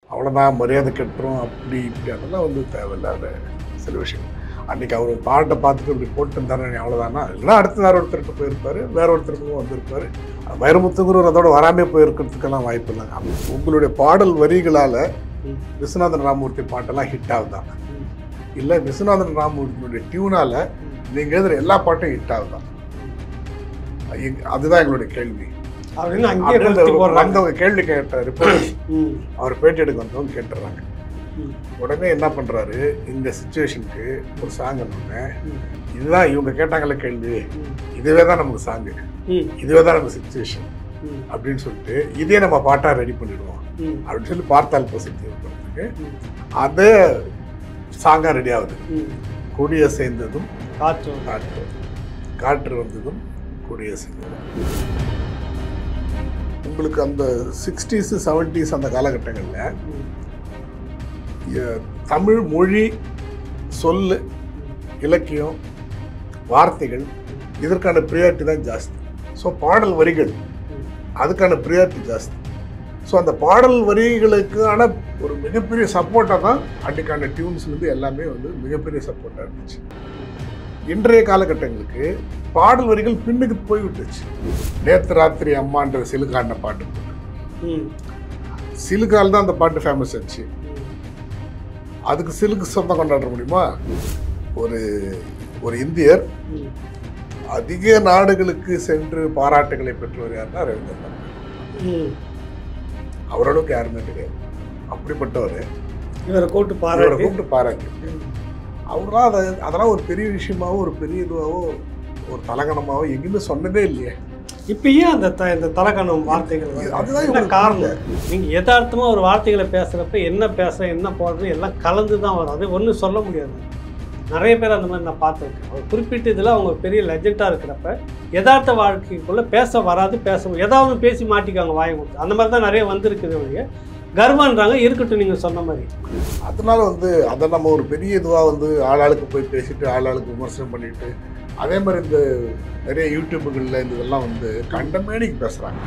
அவ்வளோதான் மரியாதை கட்டுறோம் அப்படி இப்படி அதெல்லாம் வந்து தேவையில்லாத சில விஷயங்கள் அன்றைக்கி அவர் பாட்டை பார்த்துட்டு இப்படி போட்டுருந்தாரு அவ்வளோதானா இல்லைன்னா அடுத்த வேற ஒருத்தர்கிட்ட போயிருப்பார் வேற ஒருத்தருக்கும் வந்திருப்பார் வைரமுத்துங்கிறவர் அதோட வராமே போயிருக்கிறதுக்கெல்லாம் வாய்ப்பு இல்லைங்க உங்களுடைய பாடல் வரிகளால் ம். விஸ்வநாதன் ராமூர்த்தி பாட்டெல்லாம் ஹிட் ஆகுதா இல்லை விஸ்வநாதன் ராமூர்த்தியுடைய டியூனால் நீங்கள் எழுதுகிற எல்லா பாட்டும் ஹிட் ஆகுதா எங்க- அதுதான் எங்களுடைய கேள்வி அப்படின்னு அங்கேயே அப்படின்னு கொளுத்தி போடுறாங்க வந்தவங்க கேள்வி கேட்ட ரிப்போர்ட் ம், அவர் பேட்டி எடுக்க வந்தவங்க கேட்டுறாங்க ம், உடனே என்ன பண்றாரு இந்த சுச்சுவேஷனுக்கு ஒரு சாங் ஒன்று ம், இதுதான் இவங்க கேட்டாங்கல்ல கேள்வி ம், இதுவே தான் நமக்கு சாங்கு ம், இதுவே தான் நம்ம சுச்சுவேஷன் ம், அப்படின்னு சொல்லிட்டு இதே நம்ம பாட்டா ரெடி பண்ணிடுவோம் ம், அப்படின்னு சொல்லி பார்த்தால் பசக்தி இருக்கிறதுக்கு ம், அதே சாங்கா ரெடி ஆகுது ம். கொடிய சேர்ந்ததும் காற்று காற்று காற்று வந்ததும் கொடிய சேர்ந்ததும் உங்களுக்கு அந்த சிக்ஸ்டீஸு செவன்டீஸ் அந்த காலகட்டங்களில் ம், எ- தமிழ் மொழி சொல்லு இலக்கியம் வார்த்தைகள் இதற்கான ப்ரியாரிட்டி தான் ஜாஸ்தி ஸோ பாடல் வரிகள் ம், அதுக்கான ப்ரியாரிட்டி ஜாஸ்தி ஸோ அந்த பாடல் வரிகளுக்கான ஒரு மிகப்பெரிய சப்போர்ட்டாக தான் அன்றைக்கான டியூன்ஸ்லேருந்து எல்லாமே வந்து மிகப்பெரிய சப்போர்ட்டாக இருந்துச்சு இன்றைய காலகட்டங்களுக்கு பாடல் வரிகள் பின்னுக்கு போய் விட்டுச்சு நேத்து ராத்திரி அம்மான்ற சிலுக்கான பாட்டு போட்டு ம், சிலுக்கால் தான் அந்த பாட்டு ஃபேமஸ் ஆச்சு ம். அதுக்கு சிலுக்கு சொந்தம் கொண்டாட முடியுமா ஒரு ஒரு இந்தியர் ம், அதிக நாடுகளுக்கு சென்று பாராட்டுகளை பெற்றவர் யாருன்னா ரவீந்திரநாத் ம். அவரோடக்கு யாருமே கிடையாது அப்படிப்பட்டவர் இவரை கூட்டு இவரை பாராட்டி கூப்பிட்டு பாராட்டு ம், அவர்லாம் அதை அதெல்லாம் ஒரு பெரிய விஷயமாவோ ஒரு பெரிய இதுவாவோ ஒரு தலகணமாவோ எங்கேயுமே சொன்னதே இல்லையே இப்ப ஏன் அந்த த- இந்த தலக்கணம் வார்த்தைகள் வருது? அதுதான் என்ன இவங்களுக்கு காரணம் நீங்க யதார்த்தமா ஒரு வார்த்தைகளை பேசுறப்ப என்ன பேச என்ன போடுறது எல்லாம் கலந்து தான் வரும் அது ஒன்றும் சொல்ல முடியாது நிறைய பேர் அந்த மாதிரி நான் பார்த்துருக்கேன் ஒரு குறிப்பிட்ட இதில் அவங்க பெரிய லெஜெண்டாக இருக்கிறப்ப யதார்த்த வாழ்க்கைக்குள்ளே பேச வராது பேச ஏதாவது பேசி மாட்டிக்காங்க வாயை கொடுத்து அந்த மாதிரி தான் நிறைய வந்திருக்குது ஒழிய கர்வன்றாங்க இருக்கட்டும் நீங்கள் சொன்ன மாதிரி அதனால வந்து அதை நம்ம ஒரு பெரிய இதுவாக வந்து ஆளாளுக்கு போய் பேசிட்டு ஆளாளுக்கு விமர்சனம் பண்ணிட்டு அதே மாதிரி இந்த நிறைய யூடியூப்புகளில் இந்த இதெல்லாம் வந்து கண்டமேனிக்கு பேசுகிறாங்க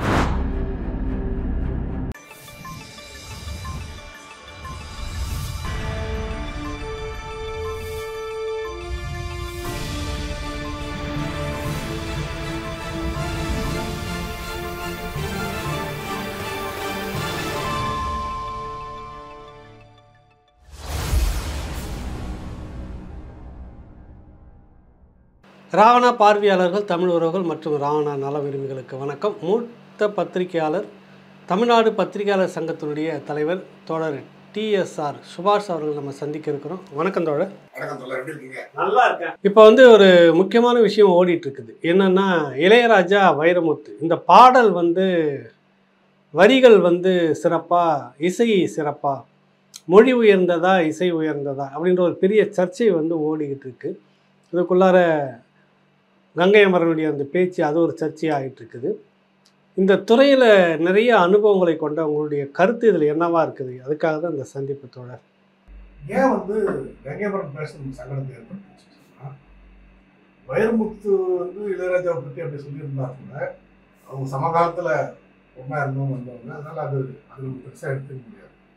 ராவணா பார்வையாளர்கள் தமிழ் உறவுகள் மற்றும் ராவணா நல விரும்பிகளுக்கு வணக்கம் மூத்த பத்திரிகையாளர் தமிழ்நாடு பத்திரிகையாளர் சங்கத்தினுடைய தலைவர் தோழர் டிஎஸ்ஆர் சுபாஷ் அவர்கள் நம்ம சந்திக்க இருக்கிறோம் வணக்கம் தோழர் வணக்கம் தோழர் எப்படி இருக்கீங்க நல்லா இருக்கேன் இப்போ வந்து ஒரு முக்கியமான விஷயம் ஓடிட்டு இருக்குது என்னன்னா இளையராஜா வைரமுத்து இந்த பாடல் வந்து வரிகள் வந்து சிறப்பா இசை சிறப்பா மொழி உயர்ந்ததா இசை உயர்ந்ததா அப்படின்ற ஒரு பெரிய சர்ச்சை வந்து ஓடிக்கிட்டு இருக்கு இதுக்குள்ளார கங்கை அமரனுடைய அந்த பேச்சு அது ஒரு சர்ச்சை ஆகிட்டு இருக்குது இந்த துறையில் நிறைய அனுபவங்களை கொண்ட உங்களுடைய கருத்து இதில் என்னவா இருக்குது அதுக்காக தான் இந்த சந்திப்பு தோழர் ஏன் வந்து கங்கைபுரம் பேசணும் சங்கடத்தை ஏற்பட்டுச்சு சொன்னா, வைரமுத்து வந்து இளையராஜாவை பற்றி அப்படி சொல்லியிருந்தா கூட அவங்க சமகாலத்தில் ஒன்றா இருந்தவங்க வந்தவங்க அதனால அது அது பெருசாக எடுத்துக்க முடியாது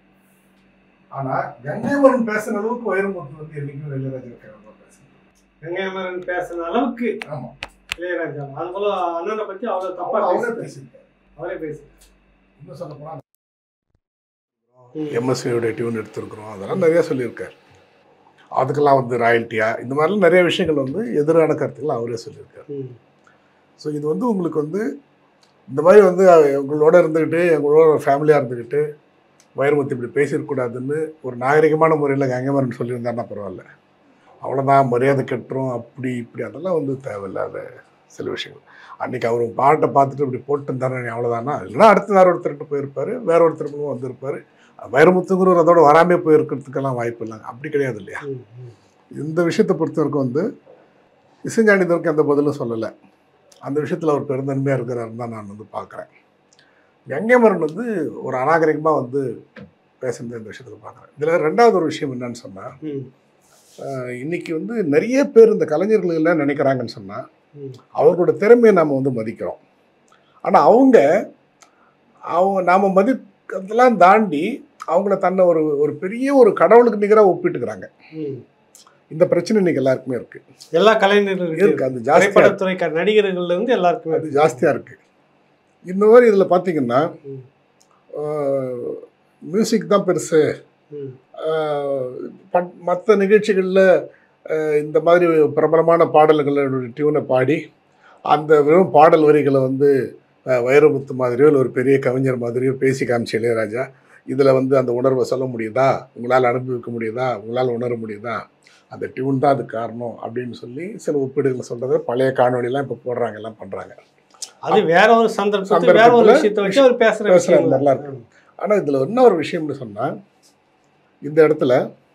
ஆனால் கங்கைபுரம் பேசுன அளவுக்கு வைரமுத்து வந்து என்னைக்கும் இளையராஜா கேரளா பேசணும் கங்கை அமரன் பேசுன அளவுக்கு ஆமாம் இளையராஜா அது போல அண்ணனை பத்தி அவ்வளவு தப்பா அவரே பேசி பேசியிருக்காரு அவரே பேசி இன்னும் சொல்ல போனால் எம்எஸ்வியோட டியூன் எடுத்திருக்கிறோம் அதெல்லாம் நிறைய சொல்லியிருக்காரு அதுக்கெல்லாம் வந்து ராயல்ட்டியா இந்த மாதிரிலாம் நிறைய விஷயங்கள் வந்து எதிரான கருத்துக்கள் அவரே சொல்லியிருக்காரு ஸோ இது வந்து உங்களுக்கு வந்து இந்த மாதிரி வந்து உங்களோட இருந்துக்கிட்டு எங்களோட ஃபேமிலியாக இருந்துக்கிட்டு வைரமுத்து இப்படி பேசியிருக்கூடாதுன்னு ஒரு நாகரிகமான முறையில் கங்கமரன் சொல்லியிருந்தாருன்னா பரவாயில்ல அவ்வளோதான் மரியாதை கட்டுறோம் அப்படி இப்படி அதெல்லாம் வந்து தேவையில்லாத சில விஷயங்கள் அன்றைக்கி அவர் பாட்டை பார்த்துட்டு இப்படி போட்டுருந்தாரு அவ்வளோதானா இல்லைன்னா அடுத்த வேற ஒருத்தர்கிட்ட போயிருப்பார் வேற ஒருத்தருக்கும் வந்திருப்பார் வைரமுத்துங்கிறவர் அதோட வராமே போயிருக்கிறதுக்கெல்லாம் வாய்ப்பு இல்லைங்க அப்படி கிடையாது இல்லையா இந்த விஷயத்தை பொறுத்த வரைக்கும் வந்து இசைஞானிதருக்கு எந்த பதிலும் சொல்லலை அந்த விஷயத்தில் அவர் பெருந்தன்மையாக இருக்கிறாருன்னு தான் நான் வந்து பார்க்குறேன் கங்கைமரன் வந்து ஒரு அநாகரிகமாக வந்து பேசுனது இந்த விஷயத்தில் பார்க்குறேன் இதில் ரெண்டாவது ஒரு விஷயம் என்னன்னு சொன்னால் இன்னைக்கு வந்து நிறைய பேர் இந்த கலைஞர்கள் எல்லாம் நினைக்கிறாங்கன்னு சொன்னால் அவர்களோட திறமையை நாம் வந்து மதிக்கிறோம் ஆனால் அவங்க அவங்க நாம் மதிக்கிறதெல்லாம் தாண்டி அவங்கள தன்னை ஒரு ஒரு பெரிய ஒரு கடவுளுக்கு நிகராக ஒப்பிட்டுக்கிறாங்க ம். இந்த பிரச்சனை இன்னைக்கு எல்லாருக்குமே இருக்கு எல்லா கலைஞர்களுக்கும் இருக்கு அது ஜாஸ்தியாக திரைப்படத்துறை க- நடிகர்கள்ல இருந்து எல்லாருக்குமே அது ஜாஸ்தியாக இருக்கு இந்த மாதிரி இதில் பார்த்தீங்கன்னா ம். மியூசிக் தான் பெருசு ம். மற்ற நிகழ்ச்சிகளில் இந்த மாதிரி பிரபலமான பாடல்களோட டியூனை பாடி அந்த வெறும் பாடல் வரிகளை வந்து அஹ், வைரமுத்து மாதிரியோ இல்லை ஒரு பெரிய கவிஞர் மாதிரியோ பேசி காமிச்ச இளையராஜா இதில் வந்து அந்த உணர்வை சொல்ல முடியுதா உங்களால் அனுபவிக்க முடியுதா உங்களால் உணர முடியுதா அந்த டியூன் தான் அது காரணம் அப்படின்னு சொல்லி சில ஒப்பீடுகளை சொல்கிறத பழைய காணொலிலாம் இப்போ போடுறாங்க எல்லாம் பண்ணுறாங்க அது வேற ஒரு சந்தர்ப்பத்தில் வேற ஒரு சந்தர்ப்பத்துல விஷயத்தை வச்சு அவர் பேசுற பேசுற விஷயம் நல்லா இருக்கு. ஆனால் இதில் என்ன ஒரு விஷயம்னு சொன்னால் இந்த இடத்துல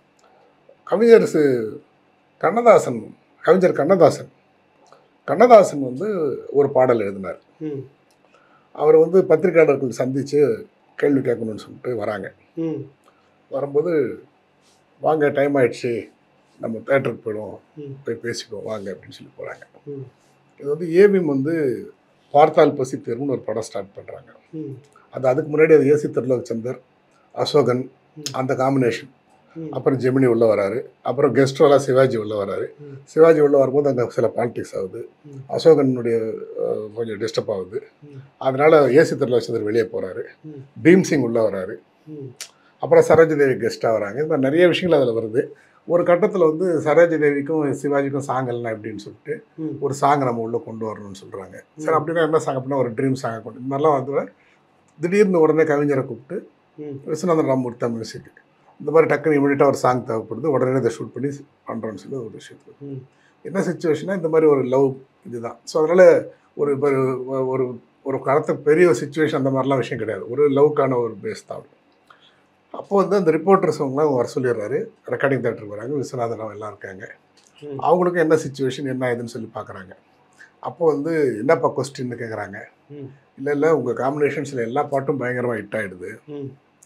கவிஞர் சு- கண்ணதாசன் கவிஞர் கண்ணதாசன் கண்ணதாசன் வந்து ஒரு பாடல் எழுதினார் ம். அவர் வந்து பத்திரிகையாளர்கள் சந்தித்து கேள்வி கேட்கணும்னு சொல்லிட்டு வராங்க ம். வரும்போது வாங்க டைம் ஆயிடுச்சு நம்ம தேட்டருக்கு போயிடுவோம் ம். போய் பேசிக்குவோம் வாங்க அப்படின்னு சொல்லி போகிறாங்க ம். இது வந்து ஏவிஎம் வந்து பார்த்தால் பசி தேர்வுன்னு ஒரு படம் ஸ்டார்ட் பண்ணுறாங்க ம். அது அதுக்கு முன்னாடி அது ஏசி திருலோக் சந்தர் அசோகன் ம். அந்த காம்பினேஷன் ம். அப்புறம் ஜெமினி உள்ள வராரு அப்புறம் கெஸ்ட் ரோலாக சிவாஜி உள்ள வராரு ம். சிவாஜி உள்ள வரும்போது அங்கே சில பாலிடிக்ஸ் ஆகுது ம். அசோகனுடைய அஹ், கொஞ்சம் டிஸ்டர்ப் ஆகுது ம். அதனால ஏசி திருலோக் சந்தர் வெளியே போகிறாரு ம். பீம் சிங் உள்ள வராரு ம். அப்புறம் சரோஜி தேவி கெஸ்ட்டாக வராங்க இந்த மாதிரி நிறைய விஷயங்கள் அதில் வருது ஒரு கட்டத்தில் வந்து சரோஜி தேவிக்கும் சிவாஜிக்கும் சாங் இல்லைனா எப்படின்னு சொல்லிட்டு ம். ஒரு சாங் நம்ம உள்ளே கொண்டு வரணும்னு சொல்கிறாங்க சரி அப்படின்னா என்ன சாங் அப்படின்னா ஒரு ட்ரீம் சாங்கை கொண்டு இந்த மாதிரிலாம் வந்து திடீர்னு உடனே கவிஞரை கூப்பிட்டு ம். விஸ்வநாதன் ராமூர்த்தி தான் மியூசிக் இந்த மாதிரி டக்குன்னு இமீடியட்டாக ஒரு சாங் தேவைப்படுது உடனே இதை ஷூட் பண்ணி பண்ணுறோன்னு சொல்லி ஒரு விஷயத்துக்கு ம். என்ன சுச்சுவேஷனா இந்த மாதிரி ஒரு லவ் இதுதான் ஸோ அதனால் ஒரு இப்ப ஒரு- ஒரு ஒரு காலத்துக்கு பெரிய சுச்சுவேஷன் அந்த மாதிரிலாம் விஷயம் கிடையாது ஒரு லவ்க்கான ஒரு பேஸ் தான் அப்போ வந்து அந்த ரிப்போர்ட்டர்ஸ் அவங்களாம் வர சொல்லிடுறாரு ரெக்கார்டிங் தேட்டருக்கு வராங்க விஸ்வநாதன் ராவ் எல்லாம் இருக்காங்க ம். அவங்களுக்கும் என்ன சுச்சுவேஷன் என்ன ஏதுன்னு சொல்லி பார்க்குறாங்க அப்போ வந்து என்னப்பா கொஸ்டின்னு கேட்குறாங்க ம். இல்லை இல்லை உங்கள் காம்பினேஷன்ஸில் எல்லா பாட்டும் பயங்கரமாக ஹிட் ஆகிடுது ம்.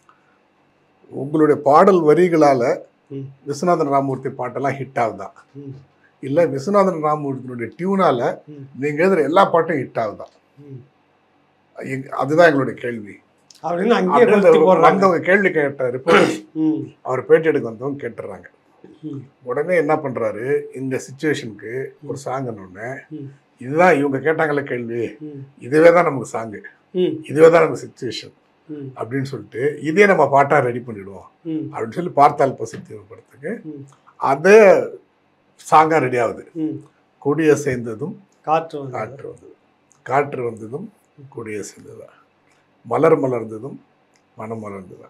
உங்களுடைய பாடல் வரிகளால் ம். விஸ்வநாதன் ராமூர்த்தி பாட்டெல்லாம் ஹிட் ஆகுதா ம். இல்லை விஸ்வநாதன் ராமூர்த்தினுடைய டியூனால் ம். நீங்கள் எழுதுகிற எல்லா பாட்டும் ஹிட் ஆகுதா ம். எங்க- அதுதான் எங்களுடைய கேள்வி அப்படின்னு அங்கேயே அப்படின்னு கொளுத்தி போடுறாங்க வந்தவங்க கேள்வி கேட்ட ரிப்போர்ட் ம். அவர் பேட்டி எடுக்க வந்தவங்க கேட்டுறாங்க ம். உடனே என்ன பண்ணுறாரு இந்த சுச்சுவேஷனுக்கு ஒரு சாங் ஒன்று ம். இதுதான் இவங்க கேட்டாங்கல்ல கேள்வி ம். இதுவே தான் நமக்கு சாங்கு ம். இதுவே தான் நமக்கு சுச்சுவேஷன் ம். அப்படின்னு சொல்லிட்டு இதே நம்ம பாட்டாக ரெடி பண்ணிடுவோம் ம். அப்படின்னு சொல்லி பார்த்தால் பசி படத்துக்கு ம். அதே சாங்காக ரெடி ஆகுது ம். கொடிய சேர்ந்ததும் காற்று வந்து காற்று வந்தது காற்று வந்ததும் கொடிய சேர்ந்ததா மலர் மலர்ந்ததும் மனம் மலர்ந்ததா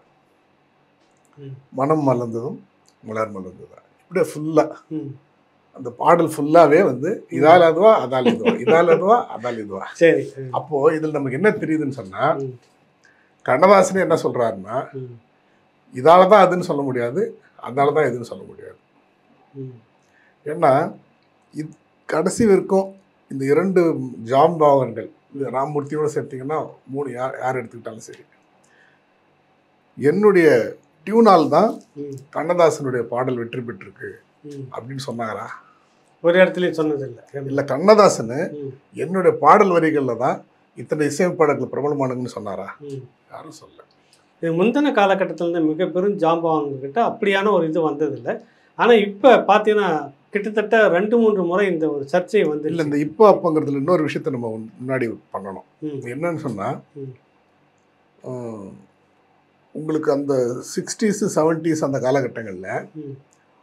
ம். மனம் மலர்ந்ததும் மலர் மலர்ந்ததா இப்படியே ஃபுல்லாக ம். அந்த பாடல் ஃபுல்லாகவே வந்து இதால் அதுவா அதால் இதுவா இதால் அதுவா அதால் இதுவா சரி ம். அப்போது இதில் நமக்கு என்ன தெரியுதுன்னு சொன்னால் ம். கண்ணதாசன் என்ன சொல்கிறாருன்னா ம். இதால தான் அதுன்னு சொல்ல முடியாது அதால தான் இதுன்னு சொல்ல முடியாது ம். ஏன்னா இது கடைசி வரைக்கும் இந்த இரண்டு ஜாம்பாவன்கள் இந்த ராமமூர்த்தியோட சேர்த்தீங்கன்னா மூணு யார் யார் எடுத்துக்கிட்டாலும் சரி என்னுடைய டியூனால் தான் ம். கண்ணதாசனுடைய பாடல் வெற்றி பெற்றிருக்கு ம். அப்படின்னு சொன்னாரா ஒரு இடத்துலையும் சொன்னதில்லை இல்லை கண்ணதாசன் ம். என்னுடைய பாடல் வரிகளில் தான் இத்தனை இசையமைப்பாளர்கள் பிரபலமானுங்கன்னு சொன்னாரா ம். யாரும் சொல்ல இது முந்தின காலகட்டத்தில் இருந்த மிக பெரும் ஜாம்பவான்கிட்ட அப்படியான ஒரு இது வந்ததில்லை ஆனால் இப்போ பார்த்தீங்கன்னா கிட்டத்தட்ட ரெண்டு மூன்று முறை இந்த ஒரு சர்ச்சை வந்து இல்லை இந்த இப்போ அப்பங்கிறதுல இன்னொரு விஷயத்தை நம்ம முன்னாடி பண்ணணும் ம். என்னன்னு சொன்னால் ம். உங்களுக்கு அந்த சிக்ஸ்டீஸு செவன்ட்டீஸ் அந்த காலகட்டங்களில் ம்.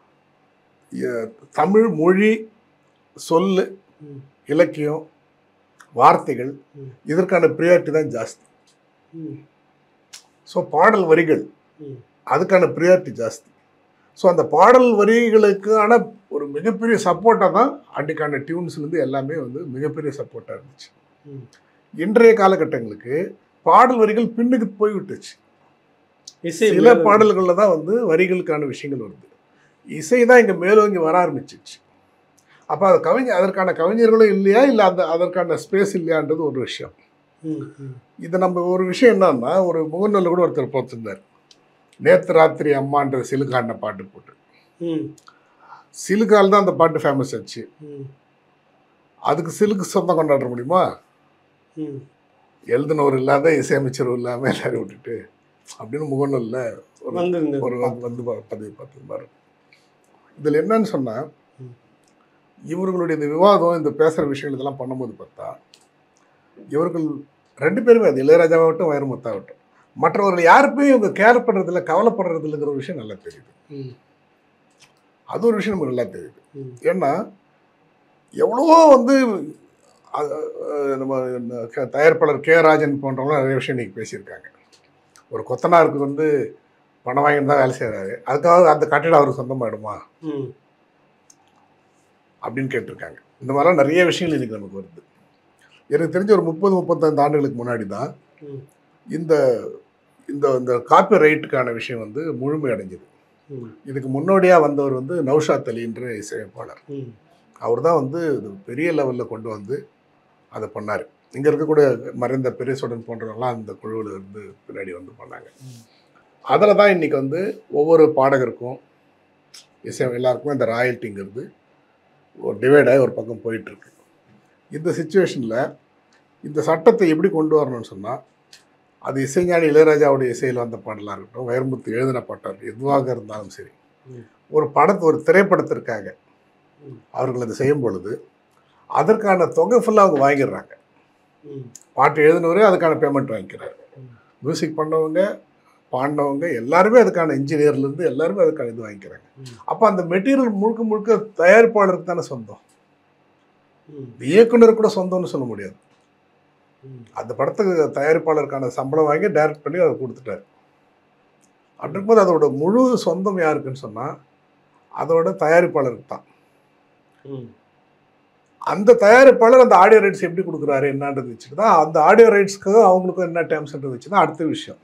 தமிழ் மொழி சொல்லு ம். இலக்கியம் வார்த்தைகள் ம். இதற்கான ப்ரியாரிட்டி தான் ஜாஸ்தி ம். ஸோ பாடல் வரிகள் ம். அதுக்கான ப்ரியாரிட்டி ஜாஸ்தி ஸோ அந்த பாடல் வரிகளுக்கான ஒரு மிகப்பெரிய சப்போர்ட்டாக தான் அன்றைக்கான டியூன்ஸ்லேருந்து எல்லாமே வந்து மிகப்பெரிய சப்போர்ட்டாக இருந்துச்சு ம். இன்றைய காலகட்டங்களுக்கு பாடல் வரிகள் பின்னுக்கு போய்விட்டுச்சு இசை சில மேலும் பாடல்களில் தான் வந்து வரிகளுக்கான விஷயங்கள் வருது இசை தான் இங்கே மேலோங்கி வர ஆரம்பிச்சிச்சு அப்போ அது கவிஞர் அதற்கான கவிஞர்களும் இல்லையா இல்லை அந்த அதற்கான ஸ்பேஸ் இல்லையான்றது ஒரு விஷயம் ம். ம். இது நம்ம ஒரு விஷயம் என்னன்னா ஒரு முகநூலில் கூட ஒருத்தர் போத்திருந்தார் நேத்து ராத்திரி அம்மான்ற சிலுக்கான பாட்டு போட்டு ம். சிலுக்கால் தான் அந்த பாட்டு ஃபேமஸ் ஆச்சு ம். அதுக்கு சிலுக்கு சொந்தம் கொண்டாட முடியுமா ம். எழுதினவர் இல்லாத இசையமைச்சரும் இல்லாமல் எல்லாரும் விட்டுட்டு அப்படின்னு முகநூலில் ஒரு வந்திருந்தது ஒரு வந்து வந்து ப- பதிவு பார்த்துருப்பாரு இதில் என்னன்னு சொன்னால் ம். இவர்களுடைய இந்த விவாதம் இந்த பேசுகிற விஷயங்கள் இதெல்லாம் பண்ணும்போது பார்த்தா இவர்கள் ரெண்டு பேருமே அது இளையராஜாவாகட்டும் வைரமுத்தாகட்டும் மற்றவர்கள் யாருக்குமே இவங்க கேர் பண்ணுறதில்ல கவலைப்படுறதில்லைங்கிற ஒரு விஷயம் நல்லா தெரியுது ம், அது ஒரு விஷயம் நமக்கு நல்லா தெரியுது ம், ஏன்னா எவ்வளவோ வந்து அ- அ- நம்ம இந்த க- தயாரிப்பாளர் கே ராஜன் போன்றவங்க நிறைய விஷயம் இன்னைக்கு பேசியிருக்காங்க ஒரு கொத்தனாருக்கு வந்து பணம் வாங்கிட்டு தான் வேலை செய்கிறாரு அதுக்காக அந்த கட்டிடம் அவருக்கு சொந்தமாயிடுமா ம், அப்படின்னு கேட்டிருக்காங்க இந்த மாதிரிலாம் நிறைய விஷயங்கள் இன்னைக்கு நமக்கு வருது எனக்கு தெரிஞ்ச ஒரு முப்பது முப்பத்தைந்து ஆண்டுகளுக்கு முன்னாடி தான் ம், இந்த இந்த இந்த காப்பி ரைட்டுக்கான விஷயம் வந்து முழுமை அடைஞ்சது ம், இதுக்கு முன்னோடியாக வந்தவர் வந்து நௌஷாத் அலின்ற இசையமைப்பாளர் ம், அவர் தான் வந்து இது பெரிய லெவலில் கொண்டு வந்து அதை பண்ணார் இங்கே இருக்கக்கூடிய மறைந்த பெரியசுடன் போன்றவங்களாம் அந்த குழுவில் இருந்து பின்னாடி வந்து பண்ணாங்க ம். அதில் தான் இன்றைக்கி வந்து ஒவ்வொரு பாடகருக்கும் இசை எல்லாருக்குமே இந்த ராயல்ட்டிங்கிறது ஒரு டிவைடாகி ஒரு பக்கம் போயிட்டுருக்கு இந்த சுச்சுவேஷனில் இந்த சட்டத்தை எப்படி கொண்டு வரணும்னு சொன்னால் அது இசைஞானி இளையராஜாவுடைய இசையில் வந்த பாடலாக இருக்கட்டும் வைரமுத்து எழுதின பாட்டாக எதுவாக இருந்தாலும் சரி ம். ஒரு படத்தை ஒரு திரைப்படத்திற்காக ம். அவர்கள் அதை செய்யும் பொழுது அதற்கான தொகை ஃபுல்லாக அவங்க வாங்கிடுறாங்க ம், பாட்டு எழுதினவரே அதுக்கான பேமெண்ட் வாங்கிக்கிறாரு ம். மியூசிக் பண்ணவங்க பாடினவங்க எல்லாருமே அதுக்கான இன்ஜினியர்லேருந்து எல்லாருமே அதுக்கான இது வாங்கிக்கிறாங்க ம். அப்போ அந்த மெட்டீரியல் முழுக்க முழுக்க தயாரிப்பாளருக்கு தானே சொந்தம் ம், இந்த இயக்குனர் கூட சொந்தம்னு சொல்ல முடியாது ம். அந்த படத்துக்கு தயாரிப்பாளருக்கான சம்பளம் வாங்கி டைரக்ட் பண்ணி அதை கொடுத்துட்டாரு அப்படி இருக்கும்போது அதோட முழு சொந்தம் யாருக்குன்னு சொன்னால் அதோட தயாரிப்பாளருக்கு தான் ம், அந்த தயாரிப்பாளர் அந்த ஆடியோ ரைட்ஸ் எப்படி கொடுக்குறாரு என்னன்றது வச்சுட்டு தான் அந்த ஆடியோ ரைட்ஸ்க்கு அவங்களுக்கும் என்ன டேர்ம்ஸ்ன்றது வச்சு தான் அடுத்த விஷயம்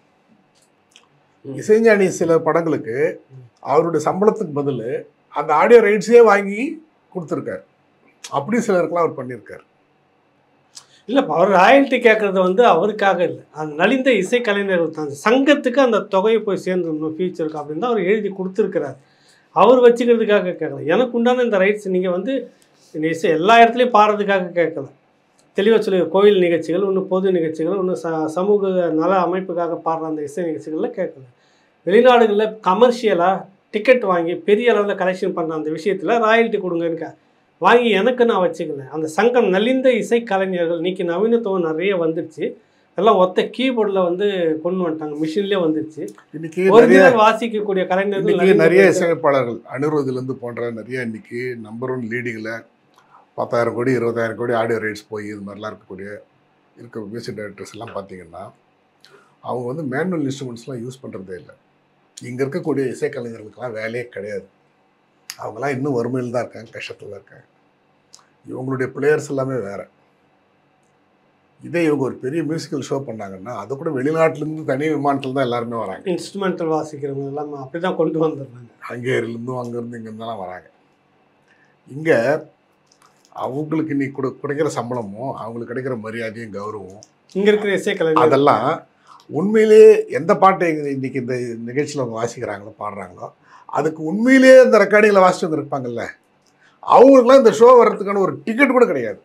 ம். இசைஞானி சில படங்களுக்கு ம். அவருடைய சம்பளத்துக்கு பதில் அந்த ஆடியோ ரைட்ஸே வாங்கி கொடுத்துருக்காரு அப்படி சிலருக்குலாம் அவர் பண்ணியிருக்காரு இல்ல இப்ப அவர் ராயல்ட்டி கேட்கறது வந்து அவருக்காக இல்லை அந்த நலிந்த இசைக்கலைஞர்கள் தான் சங்கத்துக்கு அந்த தொகையை போய் சேர்ந்துடணும் ஃபியூச்சருக்கு அப்படின்னு தான் அவர் எழுதி கொடுத்துருக்கிறார் அவர் வச்சுக்கிறதுக்காக கேட்கல எனக்கு உண்டான இந்த ரைட்ஸ் நீங்கள் வந்து இந்த இசை எல்லா இடத்துலையும் பாடுறதுக்காக கேட்கல தெளிவாக சொல்லி கோயில் நிகழ்ச்சிகள் இன்னும் பொது நிகழ்ச்சிகள் இன்னும் ச சமூக நல அமைப்புக்காக பாடுற அந்த இசை நிகழ்ச்சிகளில் கேட்கல வெளிநாடுகளில் கமர்ஷியலாக டிக்கெட் வாங்கி பெரிய அளவில் கலெக்ஷன் பண்ண அந்த விஷயத்தில் ராயல்ட்டி கொடுங்கன்னு கே- வாங்கி எனக்கு நான் வச்சுக்கல அந்த சங்கம் நலிந்த இசை கலைஞர்கள் இன்னைக்கு நவீனத்துவம் நிறைய வந்துருச்சு எல்லாம் ஒத்த கீபோர்டில் வந்து கொண்டு வந்துட்டாங்க மிஷின்லேயே வந்துருச்சு இன்னைக்கு நிறைய ஒரிஜினல் வாசிக்கக்கூடிய கலைஞர்கள் இன்னைக்கு நிறைய நிறைய பேர் இசையமைப்பாளர்கள் அனிருத்லேருந்து போன்ற நிறைய இன்னைக்கு நம்பர் ஒன் லீடிங்கில் பத்தாயிரம் கோடி இருபதாயிரம் கோடி ஆடியோ ரைட்ஸ் போய் இது மாதிரிலாம் இருக்கக்கூடிய இருக்க மியூசிக் டைரக்டர்ஸ் எல்லாம் பார்த்தீங்கன்னா அவங்க வந்து மேனுவல் இன்ஸ்ட்ருமெண்ட்ஸ்லாம் யூஸ் பண்ணுறதே இல்லை இங்கே இருக்கக்கூடிய இசைக்கலைஞர்களுக்கெல்லாம் வேலையே கிடையாது அவங்களாம் இன்னும் வறுமையில் தான் இருக்காங்க கஷ்டத்தில் தான் இருக்காங்க இவங்களுடைய பிளேயர்ஸ் எல்லாமே வேற இதே இவங்க ஒரு பெரிய மியூசிக்கல் ஷோ பண்ணாங்கன்னா அது கூட வெளிநாட்டிலேருந்து தனி விமானத்தில் தான் எல்லாருமே வராங்க இன்ஸ்ட்ருமெண்டல் வாசிக்கிறவங்க எல்லாம் அப்படி தான் கொண்டு வந்துடுறாங்க ஹங்கேரியிலேருந்தும் அங்கேருந்து இங்கேருந்துலாம் வராங்க இங்கே அவங்களுக்கு இன்னைக்கு கொடு கிடைக்கிற சம்பளமும் அவங்களுக்கு கிடைக்கிற மரியாதையும் கௌரவம் இங்கே இருக்கிற இசைக்கலைஞர் அதெல்லாம் உண்மையிலேயே எந்த பாட்டை இங்க- இன்னைக்கு இந்த நிகழ்ச்சியில் அவங்க வாசிக்கிறாங்களோ பாடுறாங்களோ அதுக்கு உண்மையிலேயே இந்த ரெக்கார்டிங்கில் வாசிச்சவங்க இருப்பாங்கல்ல அவங்களுக்குலாம் இந்த ஷோ வர்றதுக்கான ஒரு டிக்கெட் கூட கிடையாது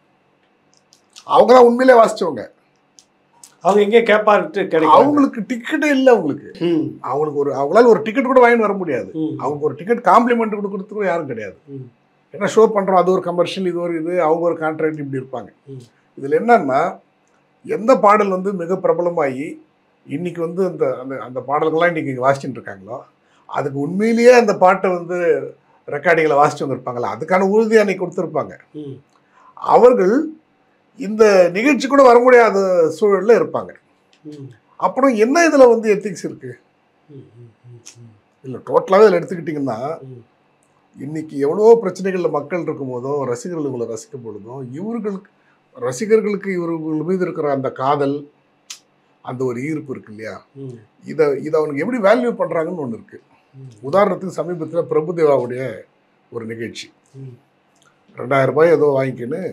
அவங்க தான் உண்மையிலே வாசிச்சவங்க அவங்க எங்கே கேட்பார்ட்டு கிடைக்கும் அவங்களுக்கு டிக்கெட்டே இல்லை அவங்களுக்கு ம் அவங்களுக்கு ஒரு அவங்களால ஒரு டிக்கெட் கூட வாங்கிட்டு வர முடியாது ம் அவங்க ஒரு டிக்கெட் காம்ப்ளிமெண்ட் கொடுக்கறதுக்கு கூட யாரும் கிடையாது ம். ஏன்னா ஷோ பண்ணுறோம் அது ஒரு கமர்ஷியல் இது ஒரு இது அவங்க ஒரு கான்ட்ராக்ட் இப்படி இருப்பாங்க ம். இதில் என்னன்னா எந்த பாடல் வந்து மிக பிரபலமாகி இன்னைக்கு வந்து அந்த அந்த அந்த பாடல்கள்லாம் இன்னைக்கு இங்கே வாசிச்சுட்டு இருக்காங்களோ அதுக்கு உண்மையிலேயே அந்த பாட்டை வந்து ரெக்கார்டிங்கில் வாசிச்சவங்க இருப்பாங்களா அதுக்கான உறுதி அன்னைக்கு கொடுத்துருப்பாங்க ம் அவர்கள் இந்த நிகழ்ச்சி கூட வர முடியாத சூழலில் இருப்பாங்க ம் அப்புறம் என்ன இதில் வந்து எத்திக்ஸ் இருக்குது ம் ம் ம் ம் இல்லை டோட்டலாகவே இதில் எடுத்துக்கிட்டிங்கன்னா ம் இன்னைக்கு எவ்வளோ பிரச்சனைகளில் மக்கள் இருக்கும் போதோ ரசிகர்கள் இவங்களை ரசிக்கும் பொழுதும் இவர்களுக்கு ரசிகர்களுக்கு இவர்கள் மீது இருக்கிற அந்த காதல் அந்த ஒரு ஈர்ப்பு இருக்கு இல்லையா ம் இதை இதை அவனுக்கு எப்படி வேல்யூ பண்ணுறாங்கன்னு ஒன்று இருக்குது ம் உதாரணத்துக்கு சமீபத்தில் பிரபுதேவாவுடைய ஒரு நிகழ்ச்சி ம் ரெண்டாயிரம் ரூபாய் ஏதோ வாங்கிக்கின்னு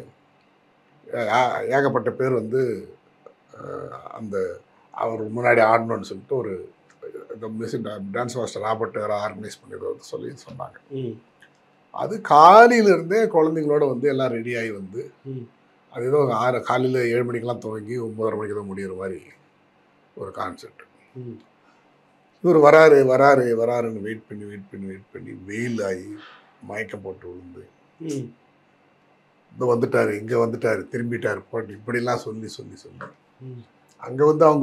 ஏ- ஏகப்பட்ட பேர் வந்து அஹ், அந்த அவர் முன்னாடி ஆடணும்னு சொல்லிட்டு ஒரு இந்த music dance master Robert organise பண்ணி சொல்லி சொன்னாங்க ம் அது காலையிலேருந்தே குழந்தைங்களோட வந்து எல்லாம் ரெடியாகி வந்து ம் அது ஏதோ ஆறு காலையில் ஏழு மணிக்கெல்லாம் துவங்கி ஒம்பதரை மணிக்கு தான் முடியிற மாதிரி ஒரு கான்செப்ட் ம். இவர் வராரு வராரு வராருன்னு வெயிட் பண்ணி வெயிட் பண்ணி வெயிட் பண்ணி வெயில் ஆகி மயக்கம் போட்டு விழுந்து ம். இந்த வந்துட்டாரு இங்கே வந்துட்டாரு திரும்பிட்டாரு போட்டு இப்படிலாம் சொல்லி சொல்லி சொல்லி ம். அங்கே வந்து அவங்க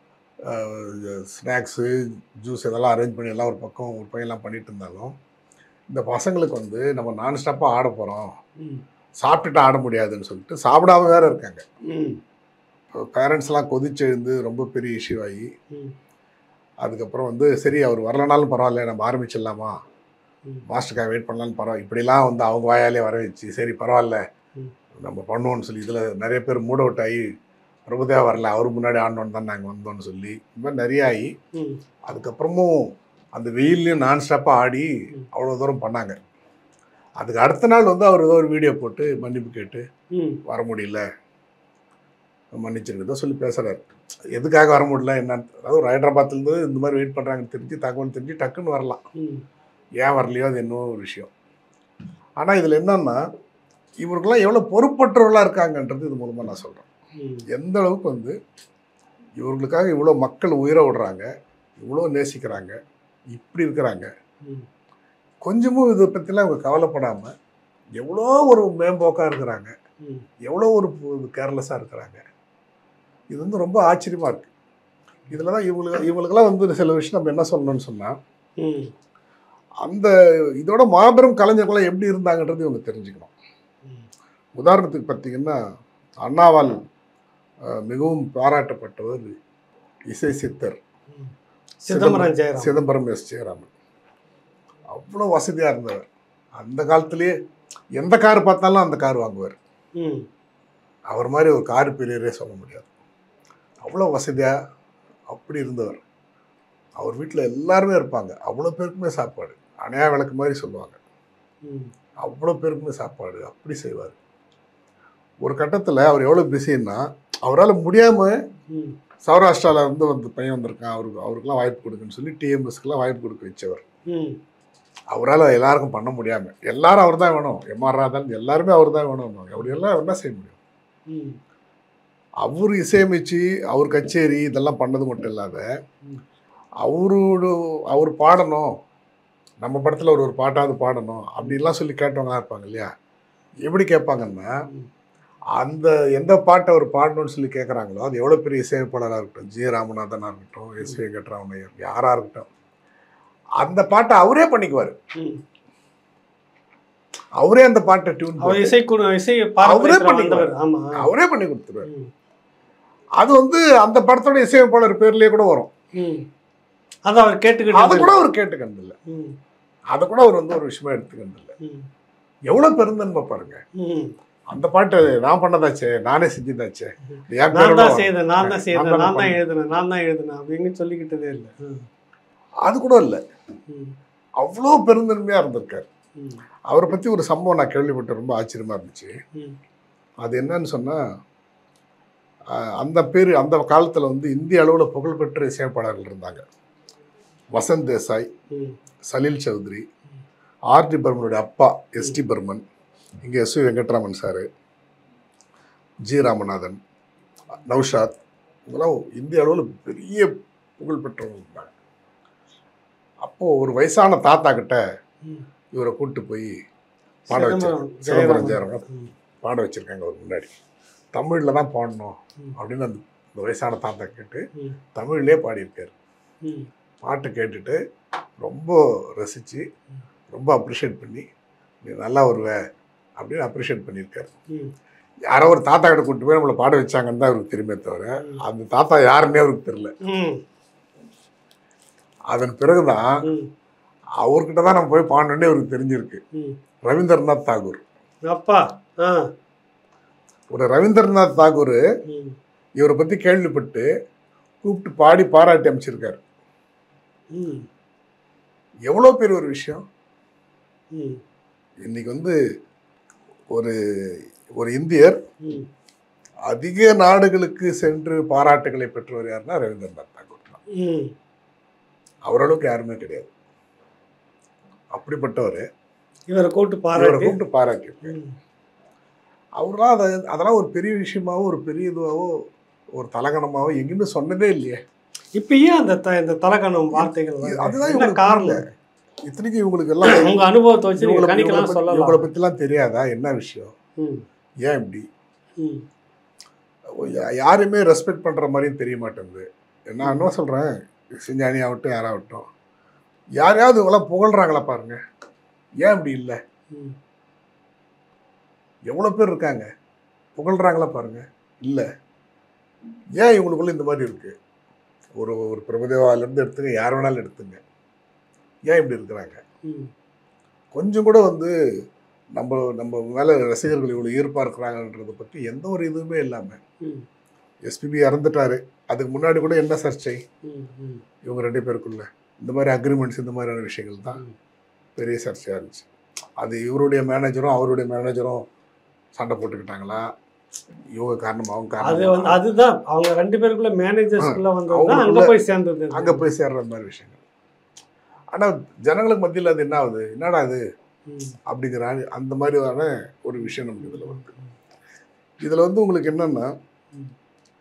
ஸ்நாக்ஸு ஜூஸ் இதெல்லாம் அரேஞ்ச் பண்ணி எல்லாம் ஒரு பக்கம் ஒரு பையன்லாம் பண்ணிட்டு இருந்தாலும் இந்த பசங்களுக்கு வந்து நம்ம நான் ஸ்டாப்பாக ஆட போகிறோம் ம். சாப்பிட்டுட்டு ஆட முடியாதுன்னு சொல்லிட்டு சாப்பிடாம வேற இருக்காங்க ம். பேரண்ட்ஸ்லாம் கொதிச்சு எழுந்து ரொம்ப பெரிய இஷ்யூ ஆகி ம். அதுக்கப்புறம் வந்து சரி அவர் வரலனாலும் பரவாயில்ல நம்ம ஆரம்பிச்சிடலாமா ம். மாஸ்டருக்காக வெயிட் பண்ணலாம்னு பரவாயில்ல இப்படிலாம் வந்து அவங்க வாயாலே வர வச்சு சரி பரவாயில்ல ம். நம்ம பண்ணுவோம்னு சொல்லி இதில் நிறைய பேர் மூட் அவுட் ஆகி பிரபுதேவா வரல அவர் முன்னாடி ஆடணுன்னு தான் நாங்கள் வந்தோம்னு சொல்லி இந்த மாதிரி நிறைய ஆகி ம். அதுக்கப்புறமும் அந்த வெயில்லையும் நான் ஸ்டாப்பாக ஆடி ம். அவ்வளோ தூரம் பண்ணாங்க அதுக்கு அடுத்த நாள் வந்து அவர் ஏதோ ஒரு வீடியோ போட்டு மன்னிப்பு கேட்டு ம். வர முடியல மன்னிச்சிருக்கதோ சொல்லி பேசுகிறாரு எதுக்காக வர முடியல என்ன அதாவது ஒரு ஹைதராபாத்லேருந்து இந்த மாதிரி வெயிட் பண்ணுறாங்கன்னு தெரிஞ்சு தகவல் தெரிஞ்சு டக்குன்னு வரலாம் ம். ஏன் வரலையோ அது என்னவோ ஒரு விஷயம் ஆனால் இதில் என்னன்னா இவருக்கெல்லாம் எவ்வளோ பொறுப்பற்றவர்களாக இருக்காங்கன்றது இது மூலமாக நான் சொல்கிறேன் ம். எந்த அளவுக்கு வந்து இவர்களுக்காக இவ்வளோ மக்கள் உயிரை விடுறாங்க இவ்வளோ நேசிக்கிறாங்க இப்படி இருக்கிறாங்க ம். கொஞ்சமும் இதை பற்றிலாம் இவங்க கவலைப்படாமல் எவ்வளோ ஒரு மேம்போக்காக இருக்கிறாங்க ம். எவ்வளோ ஒரு கேர்லெஸ்ஸாக இருக்கிறாங்க இது வந்து ரொம்ப ஆச்சரியமாக இருக்குது இதில் தான் இவங்களுக்கு இவங்களுக்கெல்லாம் வந்து சில விஷயம் நம்ம என்ன சொல்லணும்னு சொன்னால் ம். அந்த இதோட மாபெரும் கலைஞர்கள்லாம் எப்படி இருந்தாங்கன்றது இவங்க தெரிஞ்சுக்கணும் ம். உதாரணத்துக்கு பார்த்தீங்கன்னா அண்ணாவால் அஹ், மிகவும் பாராட்டப்பட்டவர் இசை சித்தர் ம். சிதம்பரம் ஜெயராம் சிதம்பரம் எஸ் ஜெயராமன் அவ்வளோ வசதியாக இருந்தவர் அந்த காலத்திலேயே எந்த கார் பார்த்தாலும் அந்த கார் வாங்குவார் ம். அவர் மாதிரி ஒரு கார் பெரியரே சொல்ல முடியாது அவ்வளோ வசதியாக அப்படி இருந்தவர் அவர் வீட்டில் எல்லாருமே இருப்பாங்க அவ்வளோ பேருக்குமே சாப்பாடு அணையா விளக்கு மாதிரி சொல்லுவாங்க ம். அவ்வளோ பேருக்குமே சாப்பாடு அப்படி செய்வார் ஒரு கட்டத்தில் அவர் எவ்வளோ பிஸின்னா அவரால் முடியாமல் ம். சௌராஷ்டிரால இருந்து வந்து பையன் வந்திருக்கான் அவருக்கு அவருக்குலாம் வாய்ப்பு கொடுக்குன்னு சொல்லி டிஎம்எஸ்க்குலாம் வாய்ப்பு கொடுக்க வச்சவர் ம். அவரால் எல்லாருக்கும் பண்ண முடியாமல் எல்லாரும் அவர் தான் வேணும் எம்ஆர் ராதன் எல்லாருமே அவர் தான் வேணும் அப்படி எல்லாம் என்ன செய்ய முடியும் ம். அவர் இசையமைச்சு அவர் கச்சேரி இதெல்லாம் பண்ணது மட்டும் இல்லாத ம். அவரோட அவர் பாடணும் நம்ம படத்தில் ஒரு ஒரு பாட்டாவது பாடணும் அப்படின்லாம் சொல்லி கேட்டவங்களாம் இருப்பாங்க இல்லையா எப்படி கேட்பாங்கன்னா ம். அந்த எந்த பாட்டை அவர் பாடணும்னு சொல்லி கேட்குறாங்களோ அது எவ்வளோ பெரிய இசையமைப்பாளராக இருக்கட்டும் ஜி ராமநாதனாக இருக்கட்டும் எஸ் வெங்கட்ராமனையர் யாராக இருக்கட்டும் அந்த பாட்டை அவரே பண்ணிக்குவார் ம். அவரே அந்த பாட்டை டியூன் அவர் இசை குழு இசை அவரே பாரம்பரியத்துல பண்ணிக்குவார். வந்தவர் ஆமா அவரே பண்ணி கொடுத்துருவார் ம். அது வந்து அந்த படத்தோட இசையமைப்பாளர் பேர்லேயே கூட வரும் ம். அதை அவர் அதை கேட்டுக்கிட்டு கூட அவர் கேட்டுக்கிறது இல்லை ம். அதை கூட அவர் வந்து ஒரு விஷயமா எடுத்துக்கிறது இல்லை ம். எவ்வளோ பெருந்தன்மை பாருங்க ம். அந்த பாட்டு நான் பண்ணதாச்சே நானே செஞ்சதாச்சே என் நான் பேரோட தான் வரும். செய்தேன் நான் தான் நான் செய்தேன் தான் நான் தான் பண்ணேன். எழுதினேன் நான் தான் எழுதினேன் அப்படின்னு சொல்லிக்கிட்டதே இல்லை ம். அது கூட இல்லை ம். அவ்வளோ பெருந்தன்மையாக இருந்திருக்காரு ம். அவரை பற்றி ஒரு சம்பவம் நான் கேள்விப்பட்டேன் ரொம்ப ஆச்சரியமாக இருந்துச்சு ம். அது என்னன்னு சொன்னால் அந்த பேர் அந்த காலத்தில் வந்து இந்திய அளவில் புகழ்பெற்ற இசையமைப்பாளர்கள் இருந்தாங்க வசந்த் தேசாய் ம். சலீல் சௌத்ரி ஆர்டி பர்மனுடைய அப்பா எஸ்டி பர்மன் இங்கே S V Venkatraman sir G Ramanathan Naushad இவங்கெல்லாம் இந்திய அளவில் பெரிய புகழ் பெற்றவங்க இருந்தாங்க அப்போது ஒரு வயசான தாத்தா கிட்ட ம். இவரை கூப்பிட்டு போய் பாட வச்சு சிதம்பரம் சிதம்பரம் ஜெயராமன். ஜெயராமன் ம். பாட வச்சுருக்காங்க அவர் முன்னாடி தமிழில் தான் பாடணும் ம். அப்படின்னு அந்த இந்த வயசான தாத்தா கேட்டு ம். தமிழ்லேயே பாடியிருக்காரு ம். பாட்டு கேட்டுட்டு ரொம்ப ரசித்து ம். ரொம்ப அப்ரிஷியேட் பண்ணி நீ நல்லா வருவ அப்படின்னு அப்ரிஷியேட் பண்ணியிருக்காரு ம். யாரோ ஒரு தாத்தா கிட்ட கூட்டு போய் நம்மளை பாட வச்சாங்கன்னு தான் அவருக்கு தெரியுமே தவிர ம். அந்த தாத்தா யாருன்னே அவருக்கு தெரியல ம். அதன் பிறகுதான் ம். அவர்கிட்ட தான் நம்ம போய் பாடணுன்னே அவருக்கு தெரிஞ்சிருக்கு ம். ரவீந்திரநாத் தாகூர் அப்பா ஆ ஒரு ரவீந்திரநாத் தாகூர் ம். இவரை பற்றி கேள்விப்பட்டு கூப்பிட்டு பாடி பாராட்டி அமைச்சிருக்காரு ம். எவ்வளோ பெரிய ஒரு விஷயம் ம். இன்னைக்கு வந்து ஒரு ஒரு இந்தியர் ம். அதிக நாடுகளுக்கு சென்று பாராட்டுகளை பெற்றவர் யாருன்னா ரவீந்திரநாத் தாகூர் தான் ம். அவரளவுக்கு யாருமே கிடையாது அப்படிப்பட்டவர் இவரை கூட்டு இவரை பாராட்டி கூப்பிட்டு பாராட்டியிருக்காரு ம். அவரெல்லாம் அதை அதெல்லாம் ஒரு பெரிய விஷயமாவோ ஒரு பெரிய இதுவாகவோ ஒரு தலகணமாவோ எங்கேயுமே சொன்னதே இல்லையே இப்ப ஏன் அந்த த இந்த தலகணம் வார்த்தைகள் வருது? அதுதான் என்ன இவங்களுக்கு காரணம் புரியல. இத்தனைக்கும் இவங்களுக்கு எல்லாம் உங்க அனுபவத்தை வச்சு நீங்க இவங்களை கணிக்கலாம் இவங்களை சொல்லலாம் பற்றிலாம் தெரியாதா என்ன விஷயம் ம், ஏன் இப்படி ம், யா- யாரையுமே ரெஸ்பெக்ட் பண்ணுற மாதிரியும் தெரிய மாட்டேங்குது நான் என்ன சொல்கிறேன் சிஞ்சானி ஆகட்டும் யாராகட்டும் யாரையாவது இவங்களாம் புகழ்றாங்களா பாருங்க ஏன் இப்படி இல்லை ம், எவ்வளோ பேர் இருக்காங்க புகழ்றாங்களா பாருங்க இல்லை ஏன் இவங்களுக்குள்ள இந்த மாதிரி இருக்கு ஒரு ஒரு பிரபுதேவாலேருந்து எடுத்துங்க யார் வேணாலும் எடுத்துங்க ஏன் இப்படி இருக்கிறாங்க ம், கொஞ்சம் கூட வந்து நம்ம நம்ம மேலே ரசிகர்கள் இவ்வளோ ஈர்ப்பாக இருக்கிறாங்கன்றதை பற்றி எந்த ஒரு இதுவுமே இல்லாமல் ம், எஸ்பிபி இறந்துட்டாரு அதுக்கு முன்னாடி கூட என்ன சர்ச்சை ம், ம், இவங்க ரெண்டு பேருக்குள்ள இந்த மாதிரி அக்ரிமெண்ட்ஸ் இந்த மாதிரியான விஷயங்கள் தான் ம். பெரிய சர்ச்சையாக இருந்துச்சு அது இவருடைய மேனேஜரும் அவருடைய மேனேஜரும் சண்டை போட்டுக்கிட்டாங்களா இவங்க காரணம் அவங்க அது காரணம் வந்து அதுதான் அவங்க ரெண்டு பேருக்குள்ள மேனேஜர்ஸ்குள்ள வந்தது தான் அங்க அவங்களுக்குள்ள- போய் சேர்ந்தது அங்கே போய் சேர்ற மாதிரி விஷயங்கள் ஆனால் ஜனங்களுக்கு மத்தியில் அது என்ன ஆகுது என்னடா அது ம், அப்படிங்கிற ஆ- அந்த மாதிரியான ஒரு விஷயம் நமக்கு இதில் வருது இதில் வந்து உங்களுக்கு என்னன்னா ம்.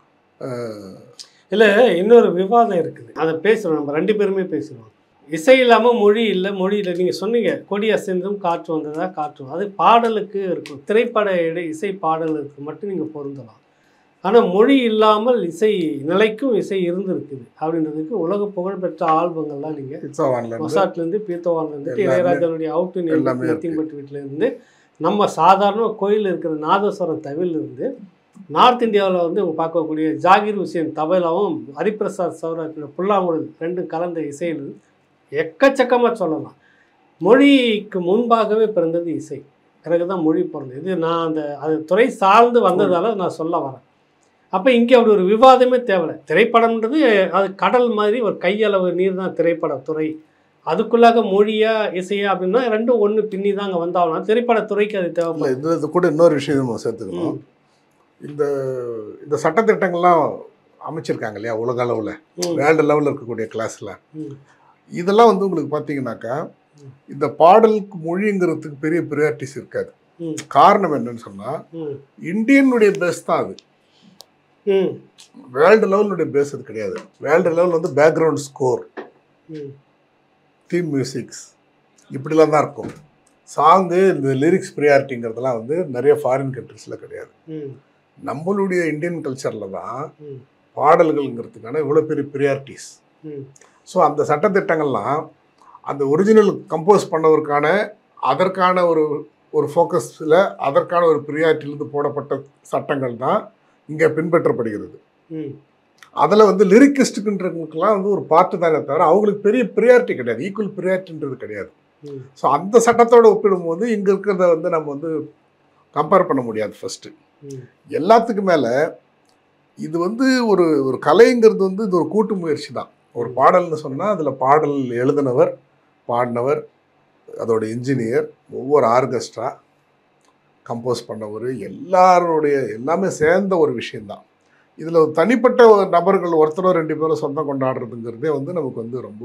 அஹ், இல்ல இன்னொரு விவாதம் இருக்குது அதை பேசுறோம் நம்ம ரெண்டு பேருமே பேசுறோம் இசை இல்லாம மொழி இல்லை மொழி இல்லை நீங்க சொன்னீங்க கொடி அசைந்தும் காற்று வந்ததா காற்று வந்தது. அது பாடலுக்கு இருக்கும் திரைப்பட இடை இசை பாடலுக்கு மட்டும் நீங்க பொருந்தலாம் ஆனா மொழி இல்லாமல் இசை நிலைக்கும் இசை இருந்திருக்குது அப்படின்றதுக்கு உலக புகழ்பெற்ற ஆல்பங்கள்லாம் நீங்க பிட்சாவான்ல இருந்து மொசாட்லேருந்து பீத்தவான்லேருந்து எல்லாமே- இளையராஜனுடைய அவுட்டு எல்லாமே இருக்கு. நெத்திம்பட்டு வீட்டிலேருந்து நம்ம சாதாரண கோயில் இருக்கிற நாதஸ்வரம் தவிலிருந்து நார்த் இந்தியாவில் வந்து நம்ம பார்க்கக்கூடிய ஜாகிர் ஹுசேன் தபலாவும் ஹரிபிரசாத் சௌராஜோட புல்லாங்குழல் ரெண்டும் கலந்த இசையில் எக்கச்சக்கமாக சொல்லலாம் மொழிக்கு முன்பாகவே பிறந்தது இசை பிறகு தான் மொழி பிறந்தது இது நான் அந்த அது துறை சார்ந்து வந்ததால நான் சொல்ல வரேன் அப்போ இங்கே அப்படி ஒரு விவாதமே தேவையில்லை திரைப்படம்ன்றது அது கடல் மாதிரி ஒரு கையளவு நீர் தான் திரைப்பட துறை அதுக்குள்ளாக மொழியா இசையா அப்படின்னா ரெண்டும் ஒன்று பின்னி தான் அங்கே வந்தாகணும் திரைப்பட துறைக்கு அது இல்லை தேவைப்படும் இது இது கூட இன்னொரு விஷயம் நம்ம சேர்த்துக்கணும் ம், இந்த இந்த சட்டத்திட்டங்கள்லாம் அமைச்சிருக்காங்க இல்லையா உலக அளவில் ம், வேர்ல்டு லெவலில் இருக்கக்கூடிய கிளாஸில் ம், இதெல்லாம் வந்து உங்களுக்கு பார்த்தீங்கன்னாக்கா இந்த பாடலுக்கு மொழிங்கிறதுக்கு பெரிய ப்ரியாரிட்டிஸ் இருக்காது ம், காரணம் என்னன்னு சொன்னால் ம், இந்தியனுடைய பேஸ் தான் அது ம், வேர்ல்டு லெவலுடைய பேஸ் அது கிடையாது வேர்ல்டு லெவல் வந்து பேக்ரவுண்ட் ஸ்கோர் ம், தீம் மியூசிக்ஸ் இப்படிலாம் தான் இருக்கும் சாங்கு இந்த லிரிக்ஸ் ப்ரியாரிட்டிங்கிறதுலாம் வந்து நிறைய ஃபாரின் கண்ட்ரீஸில் கிடையாது ம், நம்மளுடைய இந்தியன் கல்ச்சரில் தான் ம், பாடல்கள்ங்கிறதுக்கான இவ்வளோ பெரிய ப்ரியாரிட்டிஸ் ம், ஸோ அந்த சட்டத்திட்டங்கள்லாம் அந்த ஒரிஜினல் கம்போஸ் பண்ணவருக்கான அதற்கான ஒரு ஒரு ஃபோக்கஸில் அதற்கான ஒரு ப்ரியாரிட்டியிலிருந்து போடப்பட்ட சட்டங்கள் தான் இங்கே பின்பற்றப்படுகிறது ம், அதில் வந்து லிரிக்கிஸ்ட்டுக்குன்றவங்களுக்குலாம் வந்து ஒரு பார்ட்டு தானே தவிர அவங்களுக்கு பெரிய ப்ரியாரிட்டி கிடையாது ஈக்குவல் ப்ரியாரிட்டின்றது கிடையாது ம், ஸோ அந்த சட்டத்தோட ஒப்பிடும்போது இங்கே இருக்கிறத வந்து நம்ம வந்து கம்பேர் பண்ண முடியாது ஃபஸ்ட்டு ம், எல்லாத்துக்கும் மேலே இது வந்து ஒரு ஒரு கலைங்கிறது வந்து இது ஒரு கூட்டு முயற்சி தான் ஒரு பாடல்னு சொன்னால் அதில் பாடல் எழுதினவர் பாடினவர் அதோட இன்ஜினியர் ஒவ்வொரு ஆர்கெஸ்ட்ரா கம்போஸ் பண்ணவர் எல்லாருடைய எல்லாமே சேர்ந்த ஒரு விஷயந்தான் இதில் தனிப்பட்ட ஒரு நபர்கள் ஒருத்தரோ ரெண்டு பேரோ சொந்தம் கொண்டாடுறதுங்கிறதே வந்து நமக்கு வந்து ரொம்ப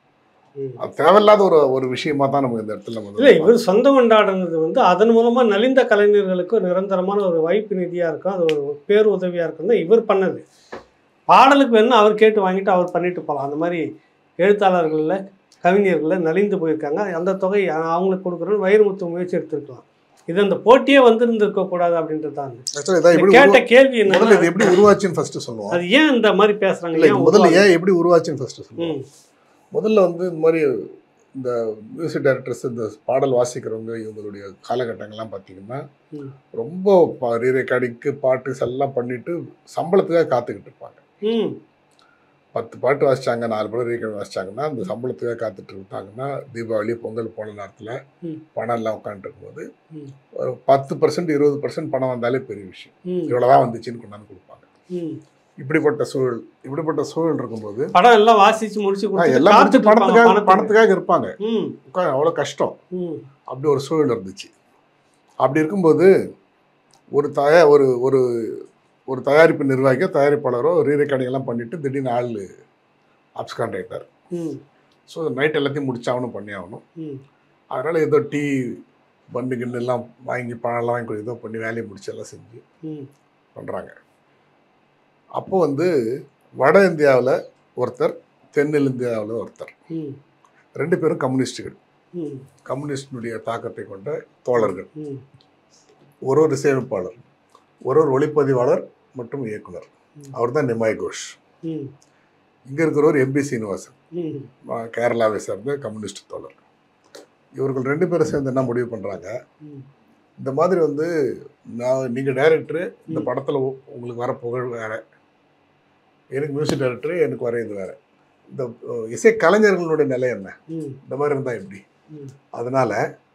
ம். அது தேவையில்லாத ஒரு ஒரு விஷயமா தான் நமக்கு இந்த இடத்துல நம்ம இல்லை இவர் சொந்தம் கொண்டாடுறது வந்து அதன் மூலமா நலிந்த கலைஞர்களுக்கு நிரந்தரமான ஒரு வாய்ப்பு நிதியா இருக்கும் அது ஒரு பேர் உதவியா இருக்கும் தான் இவர் பண்ணது பாடலுக்கு வேணும் அவர் கேட்டு வாங்கிட்டு அவர் பண்ணிட்டு போகலாம் அந்த மாதிரி எழுத்தாளர்களில் கவிஞர்களில் நலிந்து போயிருக்காங்க அந்த தொகை அவங்களுக்கு கொடுக்குறோன்னு வைரமுத்து முயற்சி எடுத்திருக்கலாம் இது அந்த போட்டியே வந்திருந்திருக்க கூடாது அப்படின்றது தான் ஆக்சுவலாக இதை எப்படி கேட்ட கேள்வி உருவா- என்ன முதல்ல இது எப்படி உருவாச்சுன்னு ஃபர்ஸ்ட் சொல்லுவோம் அது ஏன் இந்த மாதிரி பேசுறாங்க இல்லை ஏன் முதல்ல உருவாகுது? ஏன் எப்படி உருவாச்சுன்னு ஃபர்ஸ்ட் சொல்லுவோம் ம், முதல்ல வந்து இந்த மாதிரி இந்த மியூசிக் டைரக்டர்ஸ் இந்த பாடல் வாசிக்கிறவங்க இவங்களுடைய காலகட்டங்கள்லாம் பார்த்தீங்கன்னா ம். ரொம்ப ரீ ரெக்கார்டிங்க்கு பாட்டு எல்லாம் பண்ணிட்டு சம்பளத்துக்காக காத்துக்கிட்டு இருப்பாங்க ம், பத்து பாட்டு வாசிச்சாங்க நாலு படம் ரீகார்டு வாசிச்சாங்கன்னா அந்த சம்பளத்துக்காக காத்துட்டு இருந்தாங்கன்னா தீபாவளி பொங்கல் போன நேரத்தில் ம். பணம் எல்லாம் உட்காந்துருக்கும் போது ம். ஒரு பத்து பர்சன்ட் இருபது பர்சன்ட் பணம் வந்தாலே பெரிய விஷயம் ம், இவ்வளோதான் வந்துச்சுன்னு கொண்டாந்து கொடுப்பாங்க ம். இப்படிப்பட்ட சூழல் இப்படிப்பட்ட சூழல் இருக்கும்போது படம் எல்லாம் வாசிச்சு முடிச்சு ஆ, கொடுத்துட்டு எல்லாம் முடிச்சு காத்துட்டு இருப்பாங்க பணத்துக்காக பணத்துக்கு. பணத்துக்காக இருப்பாங்க ம், உட்காந்து அவ்வளோ கஷ்டம் ம், அப்படி ஒரு சூழல் இருந்துச்சு அப்படி இருக்கும்போது ஒரு தயா ஒரு ஒரு ஒரு தயாரிப்பு நிர்வாகியோ தயாரிப்பாளரோ ரீ ரெக்கார்டிங் எல்லாம் பண்ணிட்டு திடீர்னு ஆள் அப்ஸ்காண்ட் ஆகிட்டார் ம், ஸோ நைட் எல்லாத்தையும் முடிச்சாகணும் பண்ணி ஆகணும் ம், அதனால் ஏதோ டீ பன்னு கின்னு எல்லாம் வாங்கி பழம்லாம் வாங்கி கொடு- ஏதோ பண்ணி வேலையை முடிச்சு எல்லாம் செஞ்சு ம், பண்ணுறாங்க அப்போ வந்து வட இந்தியாவில் ஒருத்தர் தென்னிந்தியாவில் ஒருத்தர் ம் ரெண்டு பேரும் கம்யூனிஸ்டுகள் ம் கம்யூனிஸ்டினுடைய தாக்கத்தை கொண்ட தோழர்கள் ம் ஒரு ஒரு இசையமைப்பாளர் ஒரு ஒரு ஒளிப்பதிவாளர் மற்றும் இயக்குனர் ம். அவர் தான் நிமாய் கோஷ் ம் இங்கே இருக்கிறவர் எம்பி சீனிவாசன் ம் ஆ, கேரளாவை சேர்ந்த கம்யூனிஸ்ட் தோழர் இவர்கள் ரெண்டு பேரும் சேர்ந்து என்ன முடிவு பண்ணுறாங்க ம் இந்த மாதிரி வந்து நான் நீங்கள் டைரக்டரு இந்த ம். படத்தில் உங்களுக்கு வர புகழ் வேற எனக்கு மியூசிக் டைரக்டரு எனக்கு வர இது வேற இந்த அஹ், இசை கலைஞர்களுடைய நிலை என்ன ம் இந்த மாதிரி இருந்தால் எப்படி ம் அதனால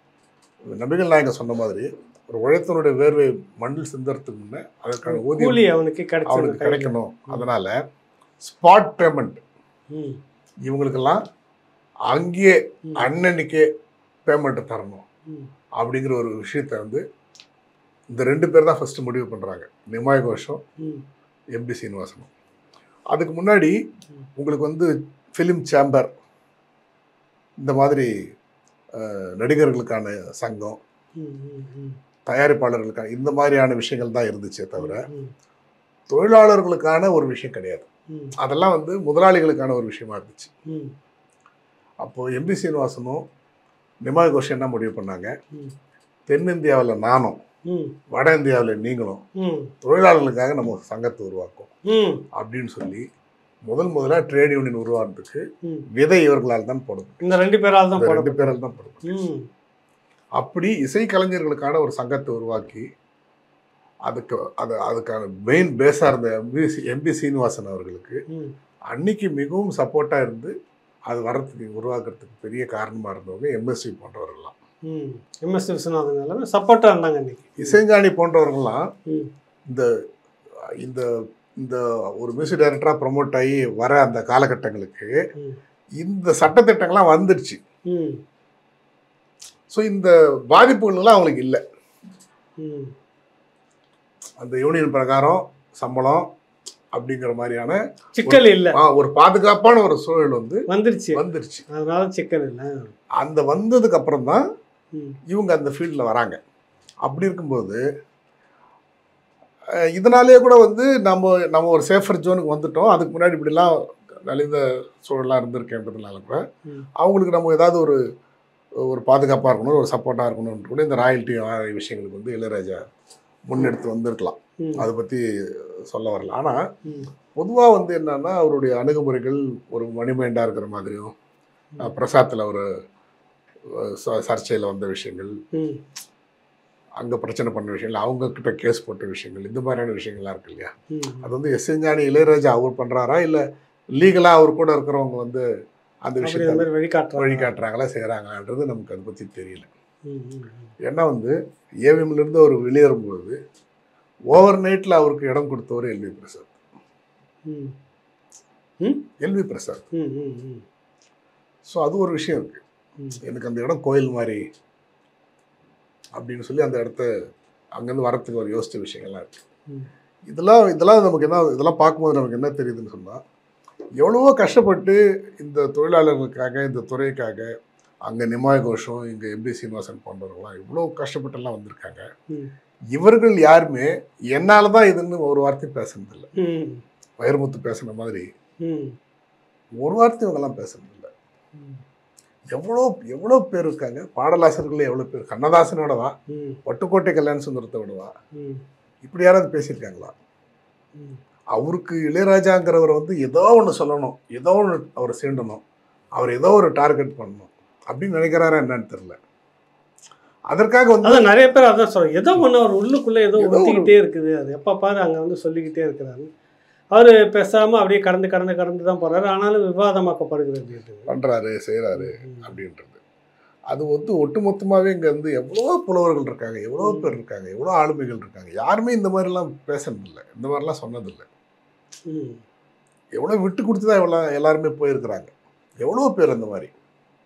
நபிகள் நாயகம் சொன்ன மாதிரி ஒரு உழைத்தனுடைய வேர்வை மண்ணில் சிந்தறதுக்கு முன்னே அதற்கான ஊதியம் கூலி அவனுக்கு அவனுக்கு கிடைச்சிருக்கு கிடைக்கணும் அதனால ஸ்பாட் பேமெண்ட் ம் இவங்களுக்கெல்லாம் அங்கேயே ம். அன்னன்னைக்கே பேமெண்ட் தரணும் ம் அப்படிங்கிற ஒரு விஷயத்தை வந்து இந்த ரெண்டு பேர் தான் ஃபர்ஸ்ட் முடிவு பண்ணுறாங்க நிமாய் கோஷம் ம் எம்பி சீனிவாசனும் அதுக்கு முன்னாடி ம். உங்களுக்கு வந்து ஃபிலிம் சேம்பர் இந்த மாதிரி அஹ், நடிகர்களுக்கான சங்கம் ம் ம் ம் தயாரிப்பாளர்களுக்கான இந்த மாதிரியான விஷயங்கள் தான் இருந்துச்சே தவிர ம் தொழிலாளர்களுக்கான ஒரு விஷயம் கிடையாது ம் அதெல்லாம் வந்து முதலாளிகளுக்கான ஒரு விஷயமா இருந்துச்சு ம் அப்போது எம்பி சீனிவாசனும் நிமாய் கோஷ் என்ன முடிவு பண்ணாங்க ம் தென்னிந்தியாவில் நானும் ம் வட இந்தியாவில் நீங்களும் ம் தொழிலாளர்களுக்காக நம்ம ஒரு சங்கத்தை உருவாக்கும் ம் அப்படின்னு சொல்லி முதல் முதலாக ட்ரேட் யூனியன் உருவானதுக்கு ம் விதை இவர்களால் தான் போடுது இந்த ரெண்டு பேரால் தான் இந்த போட ரெண்டு பேரால் தான் போடுது ம் அப்படி இசை கலைஞர்களுக்கான ஒரு சங்கத்தை உருவாக்கி அதுக்கு அது அதுக்கான மெயின் பேஸாக இருந்த எம்பி எம்பி சீனிவாசன் அவர்களுக்கு ம் அன்னைக்கு மிகவும் சப்போர்ட்டாக இருந்து அது வரத்துக்கு உருவாக்குறதுக்கு பெரிய காரணமாக இருந்தவங்க எம்எஸ்சி போன்றவர்கள்லாம் ம் எம்எஸ் விஸ்வநாதன் எல்லாமே சப்போர்ட்டாக இருந்தாங்க இன்னைக்கு இசைஞானி போன்றவர்கள்லாம் ம் இந்த இந்த இந்த ஒரு மியூசிக் டைரக்டராக ப்ரொமோட் ஆகி வர அந்த காலகட்டங்களுக்கு ம் இந்த சட்டத்திட்டங்கள்லாம் வந்துடுச்சு ம் ஸோ இந்த பாதிப்புகள்லாம் அவங்களுக்கு இல்லை ம் அந்த யூனியன் பிரகாரம் சம்பளம் அப்படிங்கிற மாதிரியான சிக்கல் இல்லை ஆ, ஒரு பாதுகாப்பான ஒரு சூழல் வந்து வந்துருச்சு வந்துருச்சு அதனால சிக்கல் இல்லை அந்த வந்ததுக்கு அப்புறம் தான் ம் இவங்க அந்த ஃபீல்டில் வராங்க அப்படி இருக்கும்போது அஹ், இதனாலேயே கூட வந்து நம்ம நம்ம ஒரு சேஃபர் ஜோனுக்கு வந்துட்டோம் அதுக்கு முன்னாடி இப்படிலாம் நலிந்த சூழலாக இருந்திருக்கேன்றதுனால கூட ம். அவங்களுக்கு நம்ம ஏதாவது ஒரு ஒரு பாதுகாப்பாக இருக்கணும் ஒரு சப்போர்ட்டாக இருக்கணும்னு கூட இந்த ராயல்ட்டி விஷயங்களுக்கு வந்து இளையராஜா முன்னெடுத்து வந்திருக்கலாம் ம் அதை பற்றி சொல்ல வரல ஆனால் ம் பொதுவாக வந்து என்னன்னா அவருடைய அணுகுமுறைகள் ஒரு மணிமைண்டாக இருக்கிற மாதிரியும் அஹ், பிரசாத்தில் ஒரு சர்ச்சையில் வந்த விஷயங்கள் ம் அங்கே பிரச்சனை பண்ண விஷயங்கள் அவங்க கிட்ட கேஸ் போட்ட விஷயங்கள் இந்த மாதிரியான விஷயங்கள்லாம் இருக்கு இல்லையா ம் அது வந்து எஸ் ஞானி இளையராஜா அவர் பண்ணுறாரா இல்லை லீகலாக அவர் கூட இருக்கிறவங்க வந்து அந்த அப்படி விஷயத்தை இந்த மாதிரி வழிகாட்டுறாங்க வழிகாட்டுறாங்களா செய்கிறாங்களான்றது நமக்கு அதை பற்றி தெரியல ம் ம் ஏன்னா வந்து ஏவிஎம்லேருந்து அவர் வெளியேறும்போது ஓவர் நைட்டில் அவருக்கு இடம் கொடுத்தவர் எல்வி பிரசாத் ம் ம் எல்வி பிரசாத் ம் ம் ம் ஸோ அது ஒரு விஷயம் இருக்குது ம் எனக்கு அந்த இடம் கோயில் மாதிரி அப்படின்னு சொல்லி அந்த இடத்த அங்கேருந்து வரத்துக்கு ஒரு யோசிச்ச விஷயங்கள்லாம் இருக்குது ம். இதெல்லாம் இதெல்லாம் நமக்கு என்ன இதெல்லாம் பார்க்கும்போது நமக்கு என்ன தெரியுதுன்னு சொன்னால் எவ்வளவோ கஷ்டப்பட்டு இந்த தொழிலாளர்களுக்காக இந்த துறைக்காக அங்கே நிமாய் கோஷம் இங்கே எம்பி சீனிவாசன் போன்றவர்கள்லாம் இவ்வளோ கஷ்டப்பட்டெல்லாம் வந்திருக்காங்க ம் இவர்கள் யாருமே என்னால் தான் இதுன்னு ஒரு வார்த்தை பேசுனதில்லை ம் வைரமுத்து பேசுன மாதிரி ம் ஒரு வார்த்தை இவங்கெல்லாம் பேசுனதில்லை ம் எவ்வளோ எவ்வளோ பேர் இருக்காங்க பாடலாசிரியர்கள் எவ்வளோ பேர் கண்ணதாசனோட வா ம் பட்டுக்கோட்டை கல்யாண சுந்தரத்தை விடவா ம் இப்படி யாராவது பேசியிருக்காங்களா ம் அவருக்கு இளையராஜாங்கிறவர் வந்து ஏதோ ஒன்று சொல்லணும் ஏதோ ஒன்று அவரை சீண்டணும் அவர் ஏதோ ஒரு டார்கெட் பண்ணணும் அப்படின்னு நினைக்கிறாரா என்னன்னு தெரியல அதற்காக வந்து அதான் நிறைய பேர் அதான் சொல்றாங்க ஏதோ ஒன்று அவர் உள்ளுக்குள்ளே ஏதோ ஏதோ ஒரு- ஒத்திக்கிட்டே இருக்குது அது எப்போ பாரு அங்கே வந்து சொல்லிக்கிட்டே இருக்கிறாரு அவர் பேசாமல் அப்படியே கடந்து கடந்து கடந்து தான் போறாரு ஆனாலும் விவாதமாக்கப்படுகிறது இது. பண்ணுறாரு செய்கிறாரு ம். அப்படின்றது அது வந்து ஒட்டுமொத்தமாகவே இங்கே வந்து எவ்வளோ புலவர்கள் இருக்காங்க எவ்வளோ பேர் இருக்காங்க எவ்வளோ ஆளுமைகள் இருக்காங்க யாருமே இந்த மாதிரிலாம் பேசுனதில்லை இந்த மாதிரிலாம் சொன்னதில்லை ம் எவ்வளோ விட்டு கொடுத்து தான் எவ்வளோ எல்லாருமே போயிருக்கிறாங்க எவ்வளோ பேர் அந்த மாதிரி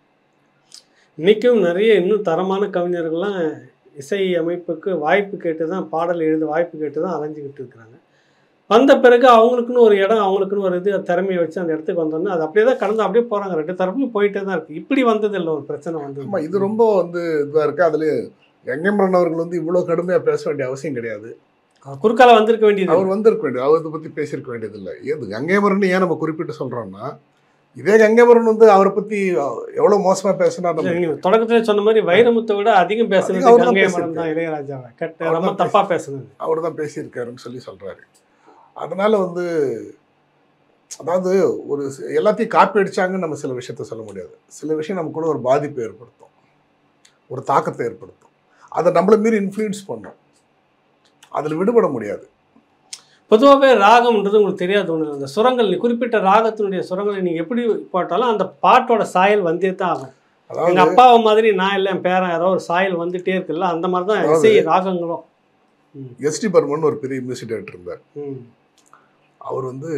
இன்னைக்கும் நிறைய இன்னும் தரமான கவிஞர்கள்லாம் இசை அமைப்புக்கு வாய்ப்பு கேட்டு தான் பாடல் எழுத வாய்ப்பு கேட்டு தான் அலைஞ்சிக்கிட்டு இருக்கிறாங்க வந்த பிறகு அவங்களுக்குன்னு ஒரு இடம் அவங்களுக்குன்னு ஒரு இது திறமையை வச்சு அந்த இடத்துக்கு வந்தோன்னே அது அப்படியே தான் கடந்து அப்படியே போகிறாங்க ரெண்டு தரப்புலையும் போயிட்டே தான் இருக்குது இப்படி வந்தது இல்லை ஒரு பிரச்சனை வந்து ஆமாம் இது ரொம்ப வந்து இதுவாக இருக்குது அதில் கங்கைமரன் அவர்கள் வந்து இவ்வளோ கடுமையாக பேச வேண்டிய அவசியம் கிடையாது குறுக்கால வந்திருக்க வேண்டியது அவர் வந்திருக்க வேண்டியது அவர் இதை பற்றி பேசியிருக்க வேண்டியதில்லை ஏது கங்கைமரன் ஏன் நம்ம குறிப்பிட்டு சொல்கிறோம்னா இதே கங்கைமரன் வந்து அவரை பற்றி எவ்வளோ மோசமாக பேசினா நம்ம நீங்க தொடக்கத்துல சொன்ன மாதிரி வைரமுத்தை விட அதிகம் பேசுனது அதிகம் அவர்தான் கங்கை மரம் பேசியிருக்காரு. தான் இளையராஜாவை கெட்ட அவர்தான் ரொம்ப தப்பா பேசுனது அவர் தான் பேசியிருக்காருன்னு சொல்லி சொல்கிறாரு அதனால வந்து அதாவது ஒரு சி- எல்லாத்தையும் காப்பி அடிச்சாங்கன்னு நம்ம சில விஷயத்த சொல்ல முடியாது சில விஷயம் நமக்கு கூட ஒரு பாதிப்பை ஏற்படுத்தும் ஒரு தாக்கத்தை ஏற்படுத்தும் அதை நம்மளை மீறி இன்ஃப்ளூயன்ஸ் பண்ணும் அதில் விடுபட முடியாது பொதுவாகவே ராகம்ன்றது உங்களுக்கு தெரியாது ஒன்று அந்த சுரங்கள் நீ குறிப்பிட்ட ராகத்தினுடைய சுரங்களை நீங்க எப்படி போட்டாலும் அந்த பாட்டோட சாயல் வந்தே தான் ஆகும் எங்க அதாவது அப்பாவை மாதிரி நான் இல்லை என் பேரன் யாரோ ஒரு சாயல் வந்துட்டே இருக்குல்ல அந்த மாதிரி தான் அதாவது- இசை ராகங்களும் எஸ்டி பர்மன் ஒரு பெரிய மியூசிக் டைரக்டர் இருந்தார் ம் அவர் வந்து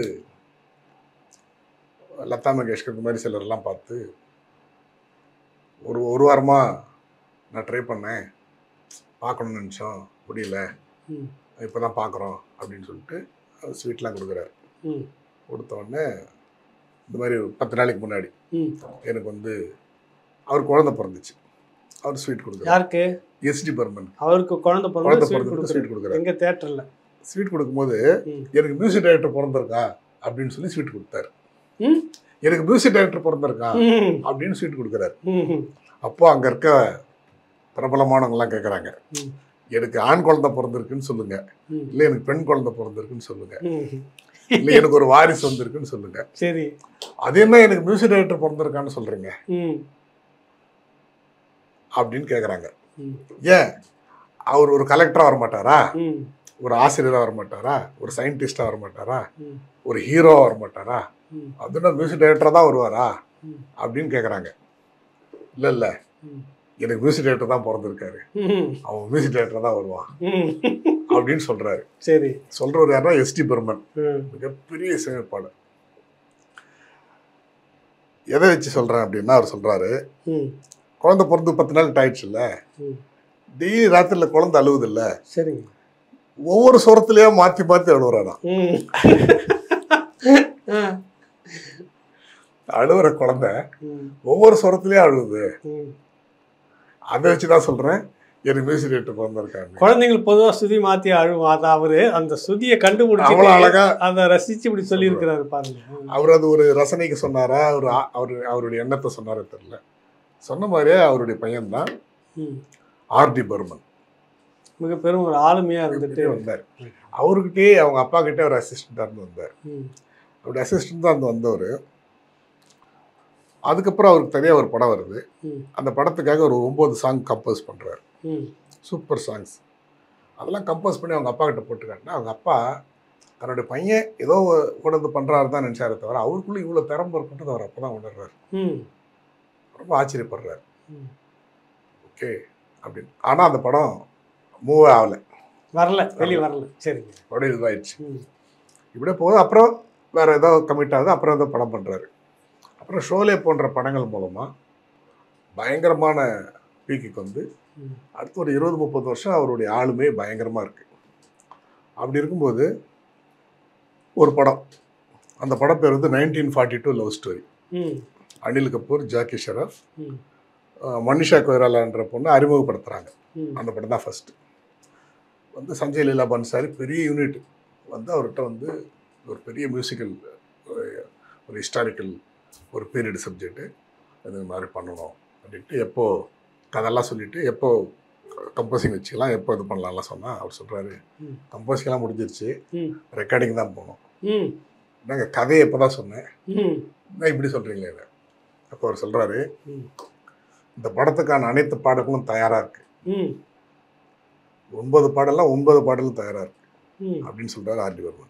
லதா மங்கேஷ்கர் இந்த மாதிரி சிலர்லாம் பார்த்து ஒரு ஒரு வாரமாக நான் ட்ரை பண்ணேன் பார்க்கணும்னு நினச்சோம் முடியல ம் இப்போ தான் பார்க்குறோம் அப்படின்னு சொல்லிட்டு ஸ்வீட்லாம் கொடுக்குறாரு ம் கொடுத்த உடனே இந்த மாதிரி ஒரு பத்து நாளைக்கு முன்னாடி ம் எனக்கு வந்து அவர் குழந்தை பிறந்துச்சு அவர் ஸ்வீட் கொடுக்குறாரு யாருக்கு எஸ்டி பர்மன் அவருக்கு குழந்தை பிறந்து குழந்தை ஸ்வீட் பிறந்ததுக்கு கொடுக்குறாரு ஸ்வீட் கொடுக்குறாரு எங்க தேட்டர்ல ஸ்வீட் கொடுக்கும்போது ம். எனக்கு மியூசிக் டைரக்டர் பிறந்திருக்கா அப்படின்னு சொல்லி ஸ்வீட் கொடுத்தாரு ம் எனக்கு மியூசிக் டைரக்டர் பிறந்திருக்கா ம் அப்படின்னு ஸ்வீட் கொடுக்குறாரு ம் அப்போ அங்கே இருக்க பிரபலமானவங்கலாம் கேட்குறாங்க ம். எனக்கு ஆண் குழந்தை பிறந்திருக்குன்னு சொல்லுங்க ம் இல்லை எனக்கு பெண் குழந்தை பிறந்திருக்குன்னு சொல்லுங்க ம் இல்லை எனக்கு ஒரு வாரிசு வந்திருக்குன்னு சொல்லுங்க சரி அது என்ன எனக்கு மியூசிக் டைரக்டர் பிறந்திருக்கான்னு சொல்றீங்க ம் அப்படின்னு கேட்குறாங்க ம் ஏன் அவர் ஒரு கலெக்டராக வர மாட்டாரா ம் ஒரு ஆசிரியராக வர மாட்டாரா ஒரு சயின்டிஸ்டாக வர மாட்டாரா ம் ஒரு ஹீரோவாக வர மாட்டாரா ம் அதுனா மியூசிக் டைரக்டராக தான் வருவாரா ம். அப்படின்னு கேட்குறாங்க இல்லை இல்லை ம். எனக்கு மியூசிக் டைரக்டர் தான் பிறந்திருக்காரு ம் அவன் மியூசிக் டைரக்டர் தான் வருவான் ம் அப்படின்னு சொல்றாரு சரி சொல்றவர் யாருன்னா எஸ்டி பர்மன் ம் மிகப்பெரிய இசையமைப்பாளர் எதை வச்சு சொல்றேன் அப்படின்னா அவர் சொல்றாரு ம் குழந்தை பிறந்து பத்து நாள் ஆயிடுச்சுல்ல ம் டெய்லி ராத்திரில குழந்தை அழுவுது இல்ல சரிங்க ஒவ்வொரு சுரத்துலயே மாத்தி மாத்தி அழுவுறாராம் ம் ஆ. அழுவுற குழந்தை ம் ஒவ்வொரு சுரத்துலயும் அழுவுது ம் அதை வச்சுதான் சொல்றேன் எனக்கு மியூசிக் ரேட்டு பிறந்திருக்காங்க குழந்தைகள் பொதுவா சுதி மாத்தி அழுவும் அது அவரு அந்த சுதியை கண்டுபிடிச்சு அவ்வளவு அழகா அதை ரசிச்சு இப்படி சொல்லியிருக்கிறாரு பாருங்க அவர் அது ஒரு ரசனைக்கு சொன்னாரா அவர் அவர் அவருடைய எண்ணத்தை சொன்னாரே தெரியல சொன்ன மாதிரியே அவருடைய பையன்தான் ம் ஆர்டி பர்மன் மிக பெரும் ஒரு ஆளுமையா இருந்துட்டு வந்தார் அவர்கிட்டயே அவங்க அப்பா கிட்டே ஒரு அசிஸ்டண்டாக இருந்து வந்தார் ம் அவருடைய அசிஸ்டன்ட் தான் இருந்து வந்தவர் அதுக்கப்புறம் அவருக்கு தனியாக ஒரு படம் வருது ம் அந்த படத்துக்காக ஒரு ஒம்பது சாங் கம்போஸ் பண்ணுறாரு ம் சூப்பர் சாங்ஸ் அதெல்லாம் கம்போஸ் பண்ணி அவங்க அப்பா கிட்ட போட்டு காட்டினா அவங்க அப்பா தன்னுடைய பையன் ஏதோ கொண்டு வந்து பண்ணுறாரு தான் நினச்சாரே தவிர அவருக்குள்ளே இவ்வளோ திறமை இருக்குன்றது அவர் அப்போ தான் உணர்றாரு ம் ரொம்ப ஆச்சரியப்படுறாரு ம். ஓகே அப்படின்னு ஆனால் அந்த படம் மூவ் ஆகலை வரல வெளியே வரல சரிங்க படம் இதுவாயிடுச்சு ம் இப்படியே போகுது அப்புறம் வேறு ஏதோ கமிட் ஆகுது அப்புறம் ஏதோ படம் பண்ணுறாரு அப்புறம் ஷோலே போன்ற படங்கள் மூலமாக பயங்கரமான பீக்குக்கு வந்து ம். அடுத்து ஒரு இருபது முப்பது வருஷம் அவருடைய ஆளுமே பயங்கரமாக இருக்குது அப்படி இருக்கும்போது ஒரு படம் அந்த படம் பேர் வந்து nineteen forty two love story ம் அனில் கபூர் ஜாக்கி ஷரஃப் ம் அஹ் மனிஷா கொய்ராலான்ற பொண்ணு அறிமுகப்படுத்துகிறாங்க ம் அந்த படம் தான் ஃபஸ்ட்டு வந்து சஞ்சய் லீலா பன்சாரி பெரிய யூனிட் வந்து அவர்கிட்ட வந்து ஒரு பெரிய மியூசிக்கல் ஒரு ஹிஸ்டாரிக்கல் ஒரு பீரியட் சப்ஜெக்ட்டு இது மாதிரி பண்ணணும் அப்படின்ட்டு எப்போ கதெல்லாம் சொல்லிவிட்டு எப்போ கம்போசிங் வச்சுக்கலாம் எப்போ இது பண்ணலாம்லாம் சொன்னால் அவர் சொல்கிறாரு ம். கம்போசிங்லாம் முடிஞ்சிருச்சு ம் ரெக்கார்டிங் தான் போகணும் ம் நாங்கள் கதையை எப்போ தான் சொன்னேன் ம் நான் இப்படி சொல்கிறீங்களே இதை அப்போ அவர் சொல்கிறாரு ம். இந்த படத்துக்கான அனைத்து பாடல்களும் தயாராக இருக்குது ம் ஒன்பது பாடலாம் ஒன்பது பாடலும் தயாராக இருக்கு ம் அப்படின்னு சொல்றாரு ஆர்டி வர்மன்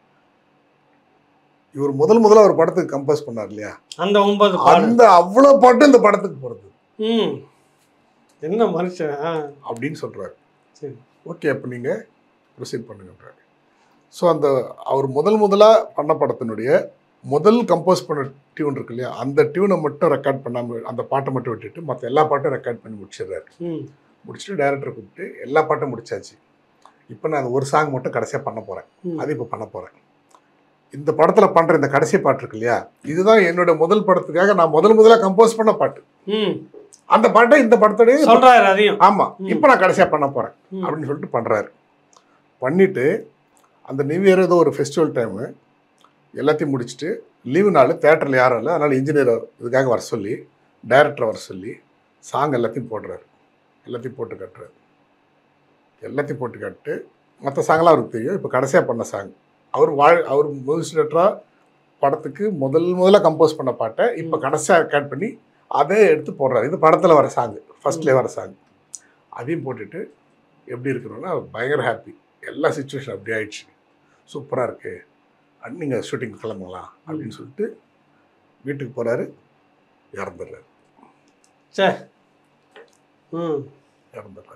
இவர் முதல் முதல்ல ஒரு படத்துக்கு கம்போஸ் பண்ணார் இல்லையா அந்த ஒன்பது பாடல் அந்த அவ்வளோ பாட்டு இந்த படத்துக்கு போகிறது ம் என்ன மனுஷன் ஆ அப்படின்னு சொல்றாரு சரி ஓகே அப்போ நீங்கள் ப்ரொசீட் பண்ணுங்கன்றாரு ஸோ அந்த அவர் முதல் முதலாக பண்ண படத்தினுடைய முதல் கம்போஸ் பண்ண டியூன் இருக்கு இல்லையா அந்த டியூனை மட்டும் ரெக்கார்ட் பண்ணாமல் அந்த பாட்டை மட்டும் விட்டுட்டு மற்ற எல்லா பாட்டும் ரெக்கார்ட் பண்ணி முடிச்சிடுறாரு ம் முடிச்சுட்டு டைரக்டர் கூப்பிட்டு எல்லா பாட்டும் முடிச்சாச்சு இப்போ நான் அந்த ஒரு சாங் மட்டும் கடைசியாக பண்ண போகிறேன் ம். அது இப்போ பண்ண போகிறேன் இந்த படத்தில் பண்ணுற இந்த கடைசி பாட்டு இருக்கு இல்லையா இதுதான் என்னோட முதல் படத்துக்காக நான் முதல் முதலாக கம்போஸ் பண்ண பாட்டு ம் அந்த பாட்டை இந்த படத்தோடய சொல்றாரு அதையும் ஆமாம் ம். இப்போ நான் கடைசியாக பண்ண போகிறேன் ம். அப்படின்னு சொல்லிட்டு பண்ணுறாரு பண்ணிவிட்டு அந்த நியூ இயர் ஏதோ ஒரு ஃபெஸ்டிவல் டைமு எல்லாத்தையும் முடிச்சுட்டு லீவு நாள் தேட்டரில் யாரும் இல்லை அதனால் இன்ஜினியர் இதுக்காக வர சொல்லி டைரக்டரை வர சொல்லி சாங் எல்லாத்தையும் போடுறாரு எல்லாத்தையும் போட்டு காட்டுறாரு எல்லாத்தையும் போட்டு காட்டு மற்ற சாங்கெல்லாம் அவருக்கு தெரியும் இப்போ கடைசியாக பண்ண சாங் அவர் வாழ் அவர் மியூசிக் படத்துக்கு முதல் முதல்ல கம்போஸ் பண்ண பாட்டை இப்போ கடைசியாக ரெக்கார்ட் பண்ணி அதே எடுத்து போடுறாரு இது படத்தில் வர சாங் ஃபர்ஸ்ட்லேயே வர சாங் அதையும் போட்டுட்டு எப்படி இருக்கணும்னா பயங்கர ஹாப்பி எல்லா சுச்சுவேஷன் அப்படி ஆயிடுச்சு சூப்பராக இருக்கு அண்ட் நீங்கள் ஷூட்டிங் கிளம்பலாம் அப்படின்னு சொல்லிட்டு வீட்டுக்கு போகிறாரு இறந்துடுறாரு சே ம் இறந்துடுறாரு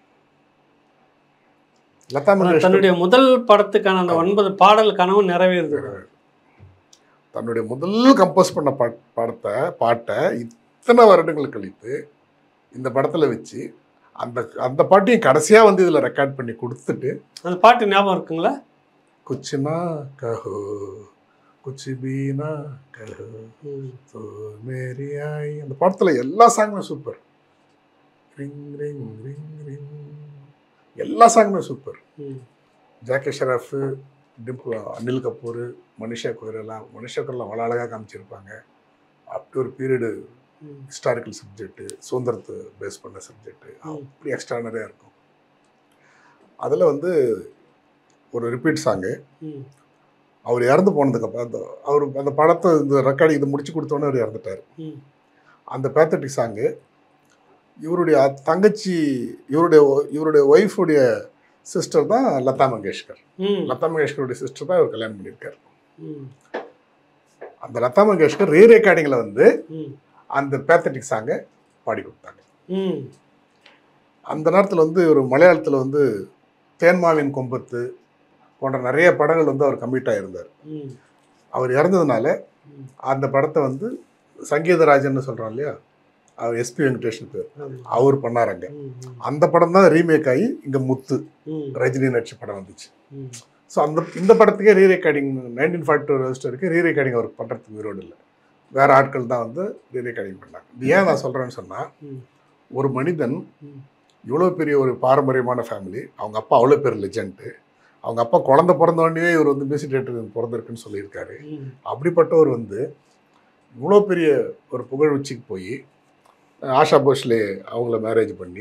லதா மங்கேஷ்கர் தன்னுடைய முதல் படத்துக்கான அந்த ஒன்பது பாடல் கனவு நிறைவேறுது தன்னுடைய முதல் கம்போஸ் பண்ண பா படத்தை பாட்டை இத்தனை வருடங்கள் கழித்து இந்த படத்தில் வச்சு அந்த அந்த பாட்டையும் கடைசியாக வந்து இதில் ரெக்கார்ட் பண்ணி கொடுத்துட்டு அந்த பாட்டு ஞாபகம் இருக்குங்களா குச்சினா கஹோ குச்சி பீனா கஹோ ம். தோ மேரி ஆய் அந்த படத்தில் எல்லா சாங்குமே super ring ring ring ring எல்லா சாங்குமே சூப்பர் ம். ஜாக்கி ஷெராஃப் டிம்பிள் அனில் கபூர் மனிஷா கோயரெல்லாம் மனிஷா கோயரெல்லாம் அவ்வளோ அழகாக காமிச்சிருப்பாங்க அப்படி ஒரு பீரியடு ம். ஹிஸ்டாரிக்கல் சப்ஜெக்ட்டு சுதந்திரத்தை பேஸ் பண்ண சப்ஜெக்ட்டு ம். அப்படி எக்ஸ்ட்ரானரியாக இருக்கும் அதில் வந்து ஒரு ரிப்பீட் சாங்கு ம். அவர் இறந்து போனதுக்கப்புறம் அந்த அவர் அந்த படத்தை இந்த ரெக்கார்டிங் இது முடிச்சு கொடுத்தோன்னே அவர் இறந்துட்டார் ம். அந்த பேத்தட்டிக் சாங்கு இவருடைய அ- தங்கச்சி இவருடைய ஒ- இவருடைய ஒய்ஃபுடைய சிஸ்டர் தான் லதா மங்கேஷ்கர் ம். லதா மங்கேஷ்கருடைய சிஸ்டர் தான் இவர் கல்யாணம் பண்ணியிருக்கார் ம். அந்த லதா மங்கேஷ்கர் ரீ ரெக்கார்டிங்கில் வந்து ம். அந்த பேத்தட்டிக் சாங்கை பாடி கொடுத்தாங்க ம். அந்த நேரத்தில் வந்து ஒரு மலையாளத்தில் வந்து தேன்மாவின் கொம்பத்து போன்ற நிறைய படங்கள் வந்து அவர் கம்மிட் ஆகியிருந்தார் ம். அவர் இறந்ததுனால ம். அந்த படத்தை வந்து சங்கீதராஜன்னு சொல்கிறோம் இல்லையா அவர் எஸ்பி வெங்கடேஷன் பேர் ஆமா. அவர் பண்ணாருங்க ம். ம். அந்த படம் தான் ரீமேக் ஆகி இங்கே முத்து ம். ரஜினி நடிச்ச படம் வந்துச்சு ம். ஸோ அந்த இந்த படத்துக்கே re recording nineteen forty two ரெஜிஸ்டருக்கு ரீ ரெக்கார்டிங் அவர் பண்ணுறதுக்கு ஈரோடு இல்லை வேற ஆட்கள் தான் வந்து ரீ ரெக்கார்டிங் பண்ணாங்க இது ஏன் நான் சொல்கிறேன்னு சொன்னால் ம். ஒரு மனிதன் ம். இவ்வளோ பெரிய ஒரு பாரம்பரியமான ஃபேமிலி அவங்க அப்பா அவ்வளோ பேர் லெஜெண்ட்டு அவங்க அப்பா குழந்தை பிறந்த உடனே இவர் வந்து மியூசிக் டேரக்டர் பிறந்திருக்குன்னு சொல்லியிருக்காரு ம். அப்படிப்பட்டவர் வந்து இவ்வளோ பெரிய ஒரு புகழ் உச்சிக்கு போய் ஆஷா போஸ்லே அவங்கள மேரேஜ் பண்ணி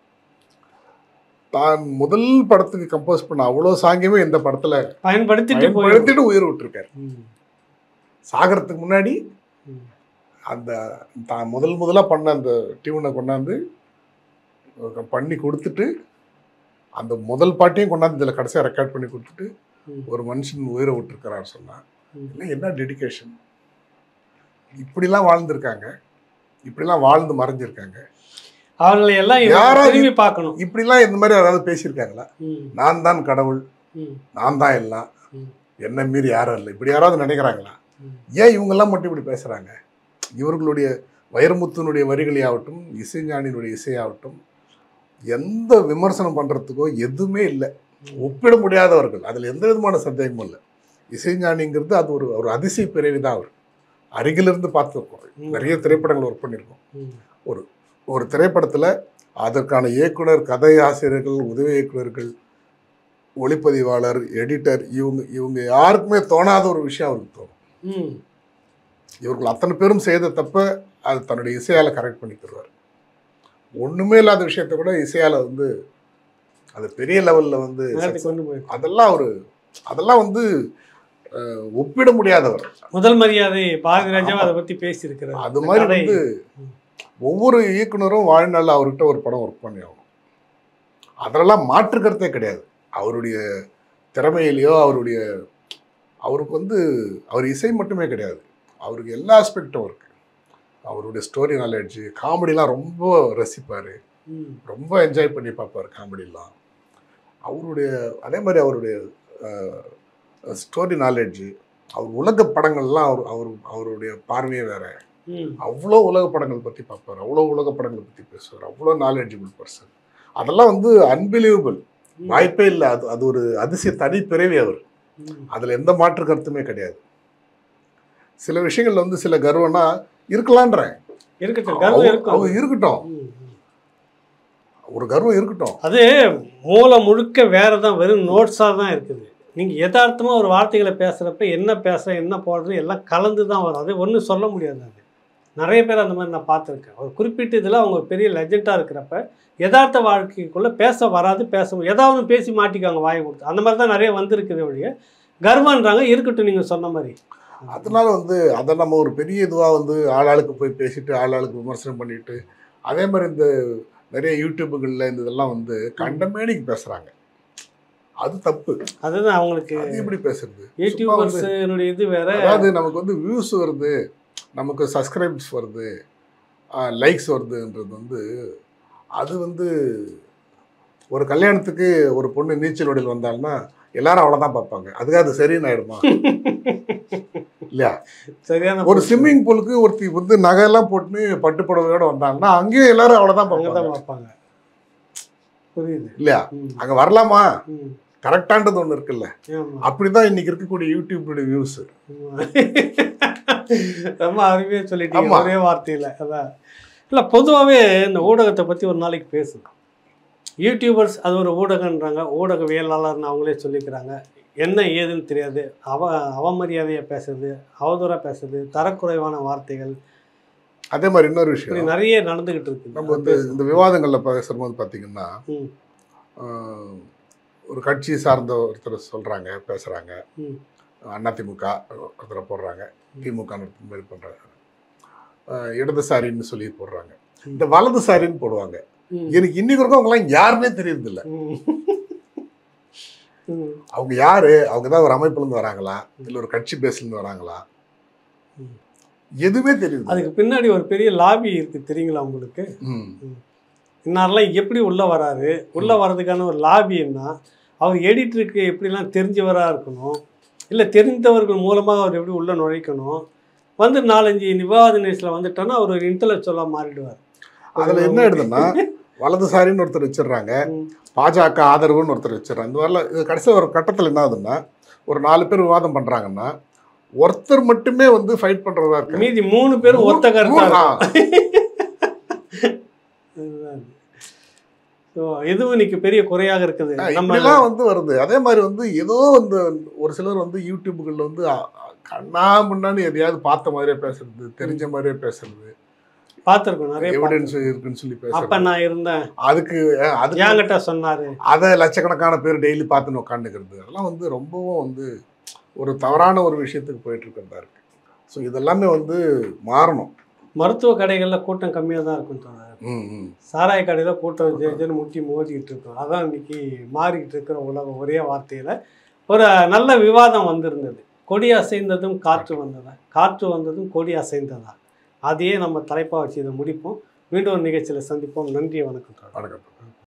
தான் முதல் படத்துக்கு கம்போஸ் பண்ண அவ்வளோ சாங்கியமே இந்த படத்தில் பயன்படுத்திட்டு போய் பயன்படுத்திட்டு உயிர் விட்டுருக்காரு ம். சாகரத்துக்கு முன்னாடி ம். அந்த தான் முதல் முதலாக பண்ண அந்த டியூனை கொண்டாந்து பண்ணி கொடுத்துட்டு அந்த முதல் பாட்டையும் கொண்டாந்து இதில் கடைசியாக ரெக்கார்ட் பண்ணி கொடுத்துட்டு ம். ஒரு மனுஷன் உயிரை விட்டுருக்கிறார் சொன்னா ம். இல்லை என்ன டெடிகேஷன் இப்படிலாம் வாழ்ந்திருக்காங்க இப்படிலாம் வாழ்ந்து மறைஞ்சிருக்காங்க அவர்களை எல்லாம் இவங்க யாராவது- திரும்பி பார்க்கணும் இப்படிலாம் இந்த மாதிரி யாராவது பேசியிருக்காங்களா ம். நான் தான் கடவுள் ம். நான் தான் எல்லாம் ம். என்ன மீறி யாரும் இல்லை இப்படி யாராவது நினைக்கிறாங்களா ம். ஏன் இவங்கெல்லாம் மட்டும் இப்படி பேசுகிறாங்க இவர்களுடைய வைரமுத்துனுடைய வரிகளையாகட்டும் இசைஞானியினுடைய இசையாகட்டும் எந்த விமர்சனம் பண்ணுறதுக்கோ எதுவுமே இல்லை ஒப்பிட முடியாதவர்கள் அதில் எந்த விதமான சந்தேகமும் இல்லை இசைஞானிங்கிறது அது ஒரு ஒரு அதிசய பிறவி தான் அவர் அருகிலிருந்து பார்த்துருக்கோம் ம். நிறைய திரைப்படங்கள் ஒர்க் பண்ணியிருக்கோம் ம். ஒரு திரைப்படத்தில் அதற்கான இயக்குனர் கதை ஆசிரியர்கள் உதவி இயக்குனர்கள் ஒளிப்பதிவாளர் எடிட்டர் இவங்க இவங்க யாருக்குமே தோணாத ஒரு விஷயம் அவருக்கு தோணும் ம். இவர்கள் அத்தனை பேரும் செய்த தப்ப அது தன்னுடைய இசையால் கரெக்ட் பண்ணி தருவார் ஒன்றுமே இல்லாத விஷயத்த கூட இசையால் வந்து அது பெரிய லெவலில் வந்து நகர்த்தி கொண்டு போய் அதெல்லாம் ஒரு அதெல்லாம் வந்து அஹ், ஒப்பிட முடியாதவர் முதல் மரியாதை பாரதி ராஜா அதை பத்தி பேசியிருக்கிறார் அது மாதிரி கதை. வந்து ஒவ்வொரு இயக்குனரும் வாழ்நாளில் அவர்கிட்ட ஒரு படம் ஒர்க் பண்ணி ஆகணும் அதெல்லாம் மாற்று கருத்தே கிடையாது அவருடைய திறமையிலையோ அவருடைய அவருக்கு வந்து அவர் இசை மட்டுமே கிடையாது அவருக்கு எல்லா ஆஸ்பெக்டும் இருக்கு அவருடைய ஸ்டோரி நாலேஜ் காமெடிலாம் ரொம்ப ரசிப்பார் ம். ரொம்ப என்ஜாய் பண்ணி பார்ப்பார் காமெடிலாம் அவருடைய அதே மாதிரி அவருடைய ஸ்டோரி நாலேஜ் அவர் உலக படங்கள்லாம் அவர் அவர் அவருடைய பார்வையே வேற ம். அவ்வளோ உலக படங்கள் பற்றி பார்ப்பார் அவ்வளோ உலக படங்களை பற்றி பேசுவார் அவ்வளோ நாலேஜபிள் பர்சன் அதெல்லாம் வந்து அன்பிலீவபிள் ம். வாய்ப்பே இல்லை அது அது ஒரு அதிசய தனி பிறவி அவர் ம். அதில் எந்த மாற்று கருத்துமே கிடையாது சில விஷயங்கள்ல வந்து சில கர்வம்னா இருக்கலான்றேன் இருக்கட்டும் கர்வம் அவங்க இருக்கும் அவங்க இருக்கட்டும் ம். ஒரு கர்வம் இருக்கட்டும் அது மூளை முழுக்க வேற தான் வெறும் நோட்ஸாக தான் இருக்குது நீங்கள் யதார்த்தமாக ஒரு வார்த்தைகளை பேசுகிறப்ப என்ன பேசுகிறேன் என்ன போடுறது எல்லாம் கலந்து தான் வரும் அது ஒன்றும் சொல்ல முடியாது அது நிறைய பேர் அந்த மாதிரி நான் பார்த்துருக்கேன் ஒரு குறிப்பிட்ட இதில் அவங்க பெரிய லெஜெண்டாக இருக்கிறப்ப யதார்த்த வாழ்க்கைக்குள்ளே பேச வராது பேச முடியாது. ஏதாவது ஒண்ணு பேசி மாட்டிக்காங்க வாயை கொடுத்து அந்த மாதிரி தான் நிறைய வந்திருக்குது ஒழிய கர்வன்றாங்க இருக்கட்டும் நீங்கள் சொன்ன மாதிரி அதனால வந்து அதை நம்ம ஒரு பெரிய இதுவாக வந்து ஆளாளுக்கு போய் பேசிட்டு ஆளாளுக்கு விமர்சனம் பண்ணிட்டு அதே மாதிரி இந்த நிறைய யூடியூப்புகளில் இந்த இதெல்லாம் வந்து கண்டமேனிக்கு பேசுகிறாங்க அது தப்பு அதுதான் அவங்களுக்கு அது எப்படி பேசுறது சும்மா வந்து யூடியூபர்ஸினுடைய இது வேற அதாவது நமக்கு வந்து வியூஸ் வருது நமக்கு சப்ஸ்கிரைப்ஸ் வருது லைக்ஸ் வருதுன்றது வந்து அது வந்து ஒரு கல்யாணத்துக்கு ஒரு பொண்ணு நீச்சல் வடியில் வந்தால்னா எல்லாரும் அவளை தான் பார்ப்பாங்க அதுக்காக அது சரின்னு ஆயிடுமா இல்லையா சரியான ஒரு ஸ்விம்மிங் பூலுக்கு ஒருத்தி வந்து நகையெல்லாம் போட்டு பட்டு புடவையோட வந்தாங்கன்னா அங்கேயும் எல்லாரும் அவளை தான் அங்கே தான் பார்ப்பாங்க பார்ப்பாங்க புரியுது இல்லையா ம், அங்கே வரலாமா ம், கரெக்டான்றது ஒன்று இருக்குல்ல ஆமா. அப்படிதான் இன்னைக்கு இருக்கக்கூடிய யூடியூபுடைய வியூஸ் ஆமா. ரொம்ப அருமையாக சொல்லிட்டீங்க ஆமா. ஒரே வார்த்தையில் அதான் இல்லை பொதுவாகவே இந்த ஊடகத்தை பற்றி ஒரு நாளைக்கு பேசணும் யூடியூபர்ஸ் அது ஒரு ஊடகன்றாங்க ஊடகவியலாளர்னு அவங்களே சொல்லிக்கிறாங்க என்ன ஏதுன்னு தெரியாது அவ அவமரியாதையாக பேசுறது அவதூறாக பேசுறது தரக்குறைவான வார்த்தைகள் அதே மாதிரி இன்னொரு இப்படி விஷயம் நிறைய நடந்துகிட்டு இருக்கு நம்ம வந்து இந்த விவாதங்களில் பேசும்போது பார்த்தீங்கன்னா ம். ஆஹ், ஒரு கட்சி சார்ந்த ஒருத்தர் சொல்கிறாங்க பேசுகிறாங்க ம். அதிமுக ஒருத்தரை போடுறாங்க திமுக மாதிரி பண்ணுறாங்க இடதுசாரின்னு சொல்லி போடுறாங்க இந்த வலதுசாரின்னு போடுவாங்க ம். எனக்கு இன்னைக்கு வரைக்கும் அவங்களாம் யாருன்னே தெரியறதில்ல ம். ம். அவங்க யாரு அவங்க தான் ஒரு அமைப்புலேருந்து வராங்களா இல்லை ஒரு கட்சி பேஸ்லேருந்து வராங்களா ம். எதுவுமே தெரியுது அதுக்கு பின்னாடி ஒரு பெரிய லாபி இருக்கு தெரியுங்களா உங்களுக்கு ம் இன்னாரெல்லாம் எப்படி உள்ளே வராரு உள்ளே வர்றதுக்கான ஒரு லாபி என்ன அவர் எடிட்டருக்கு எப்படிலாம் தெரிஞ்சவராக இருக்கணும் இல்லை தெரிந்தவர்கள் மூலமாக அவர் எப்படி உள்ளே நுழைக்கணும் வந்து நாலஞ்சு விவாத நியூஸில் வந்துட்டோன்னா அவர் ஒரு இன்டலெக்சுவலாக மாறிடுவார் அதில் என்ன எழுதுன்னா வலதுசாரின்னு ஒருத்தர் வச்சிடுறாங்க ம். பாஜக ஆதரவுன்னு ஒருத்தர் வச்சிடறாங்க இந்த மாதிரிலாம் இது கடைசியில் ஒரு கட்டத்தில் என்ன ஆகுதுன்னா ஒரு நாலு பேர் விவாதம் பண்ணுறாங்கன்னா ஒருத்தர் மட்டுமே வந்து ஃபைட் பண்ணுறதா இருக்கு மீதி மூணு பேரும் ஒத்த கருத்தா ஸோ இதுவும் இன்னைக்கு பெரிய குறையாக இருக்குது நம்ம இப்படிலாம் வந்து வருது அதே மாதிரி வந்து ஏதோ வந்து ஒரு சிலர் வந்து யூடியூப்புகளில் வந்து அ- அ- கண்ணா முன்னாடி எதையாவது பார்த்த மாதிரியே பேசுறது தெரிஞ்ச மாதிரியே பேசுறது பார்த்துருக்கோம் நிறைய எவிடன்ஸ் இருக்குன்னு சொல்லி அப்போ பேசுறது நான் இருந்தேன் அதுக்கு அஹ், அதுக்கு என்கிட்ட சொன்னார் அதை லட்சக்கணக்கான பேர் டெய்லி பார்த்துன்னு உட்காந்துக்கிறது அதெல்லாம் வந்து ரொம்பவும் வந்து ஒரு தவறான ஒரு விஷயத்துக்கு போயிட்டு இருக்கிறதா இருக்கு ஸோ இதெல்லாமே வந்து மாறணும் மருத்துவ கடைகளில் கூட்டம் கம்மியாக தான் இருக்கும் தோழர் ம் ம் சாராய கடையில் கூட்டம் ஜெ ஜென்னு முட்டி மோதிக்கிட்டு இருக்கோம் அதான் இன்னைக்கு மாறிக்கிட்டு இருக்கிற உலகம் ஒரே வார்த்தையில் ஒரு நல்ல விவாதம் வந்திருந்தது கொடி அசைந்ததும் காற்று வந்ததா காற்று வந்ததும் கொடி அசைந்ததா அதையே நம்ம தலைப்பாக வச்சு இதை முடிப்போம் மீண்டும் ஒரு நிகழ்ச்சியில் சந்திப்போம் நன்றி வணக்கம் தோழர் வணக்கம்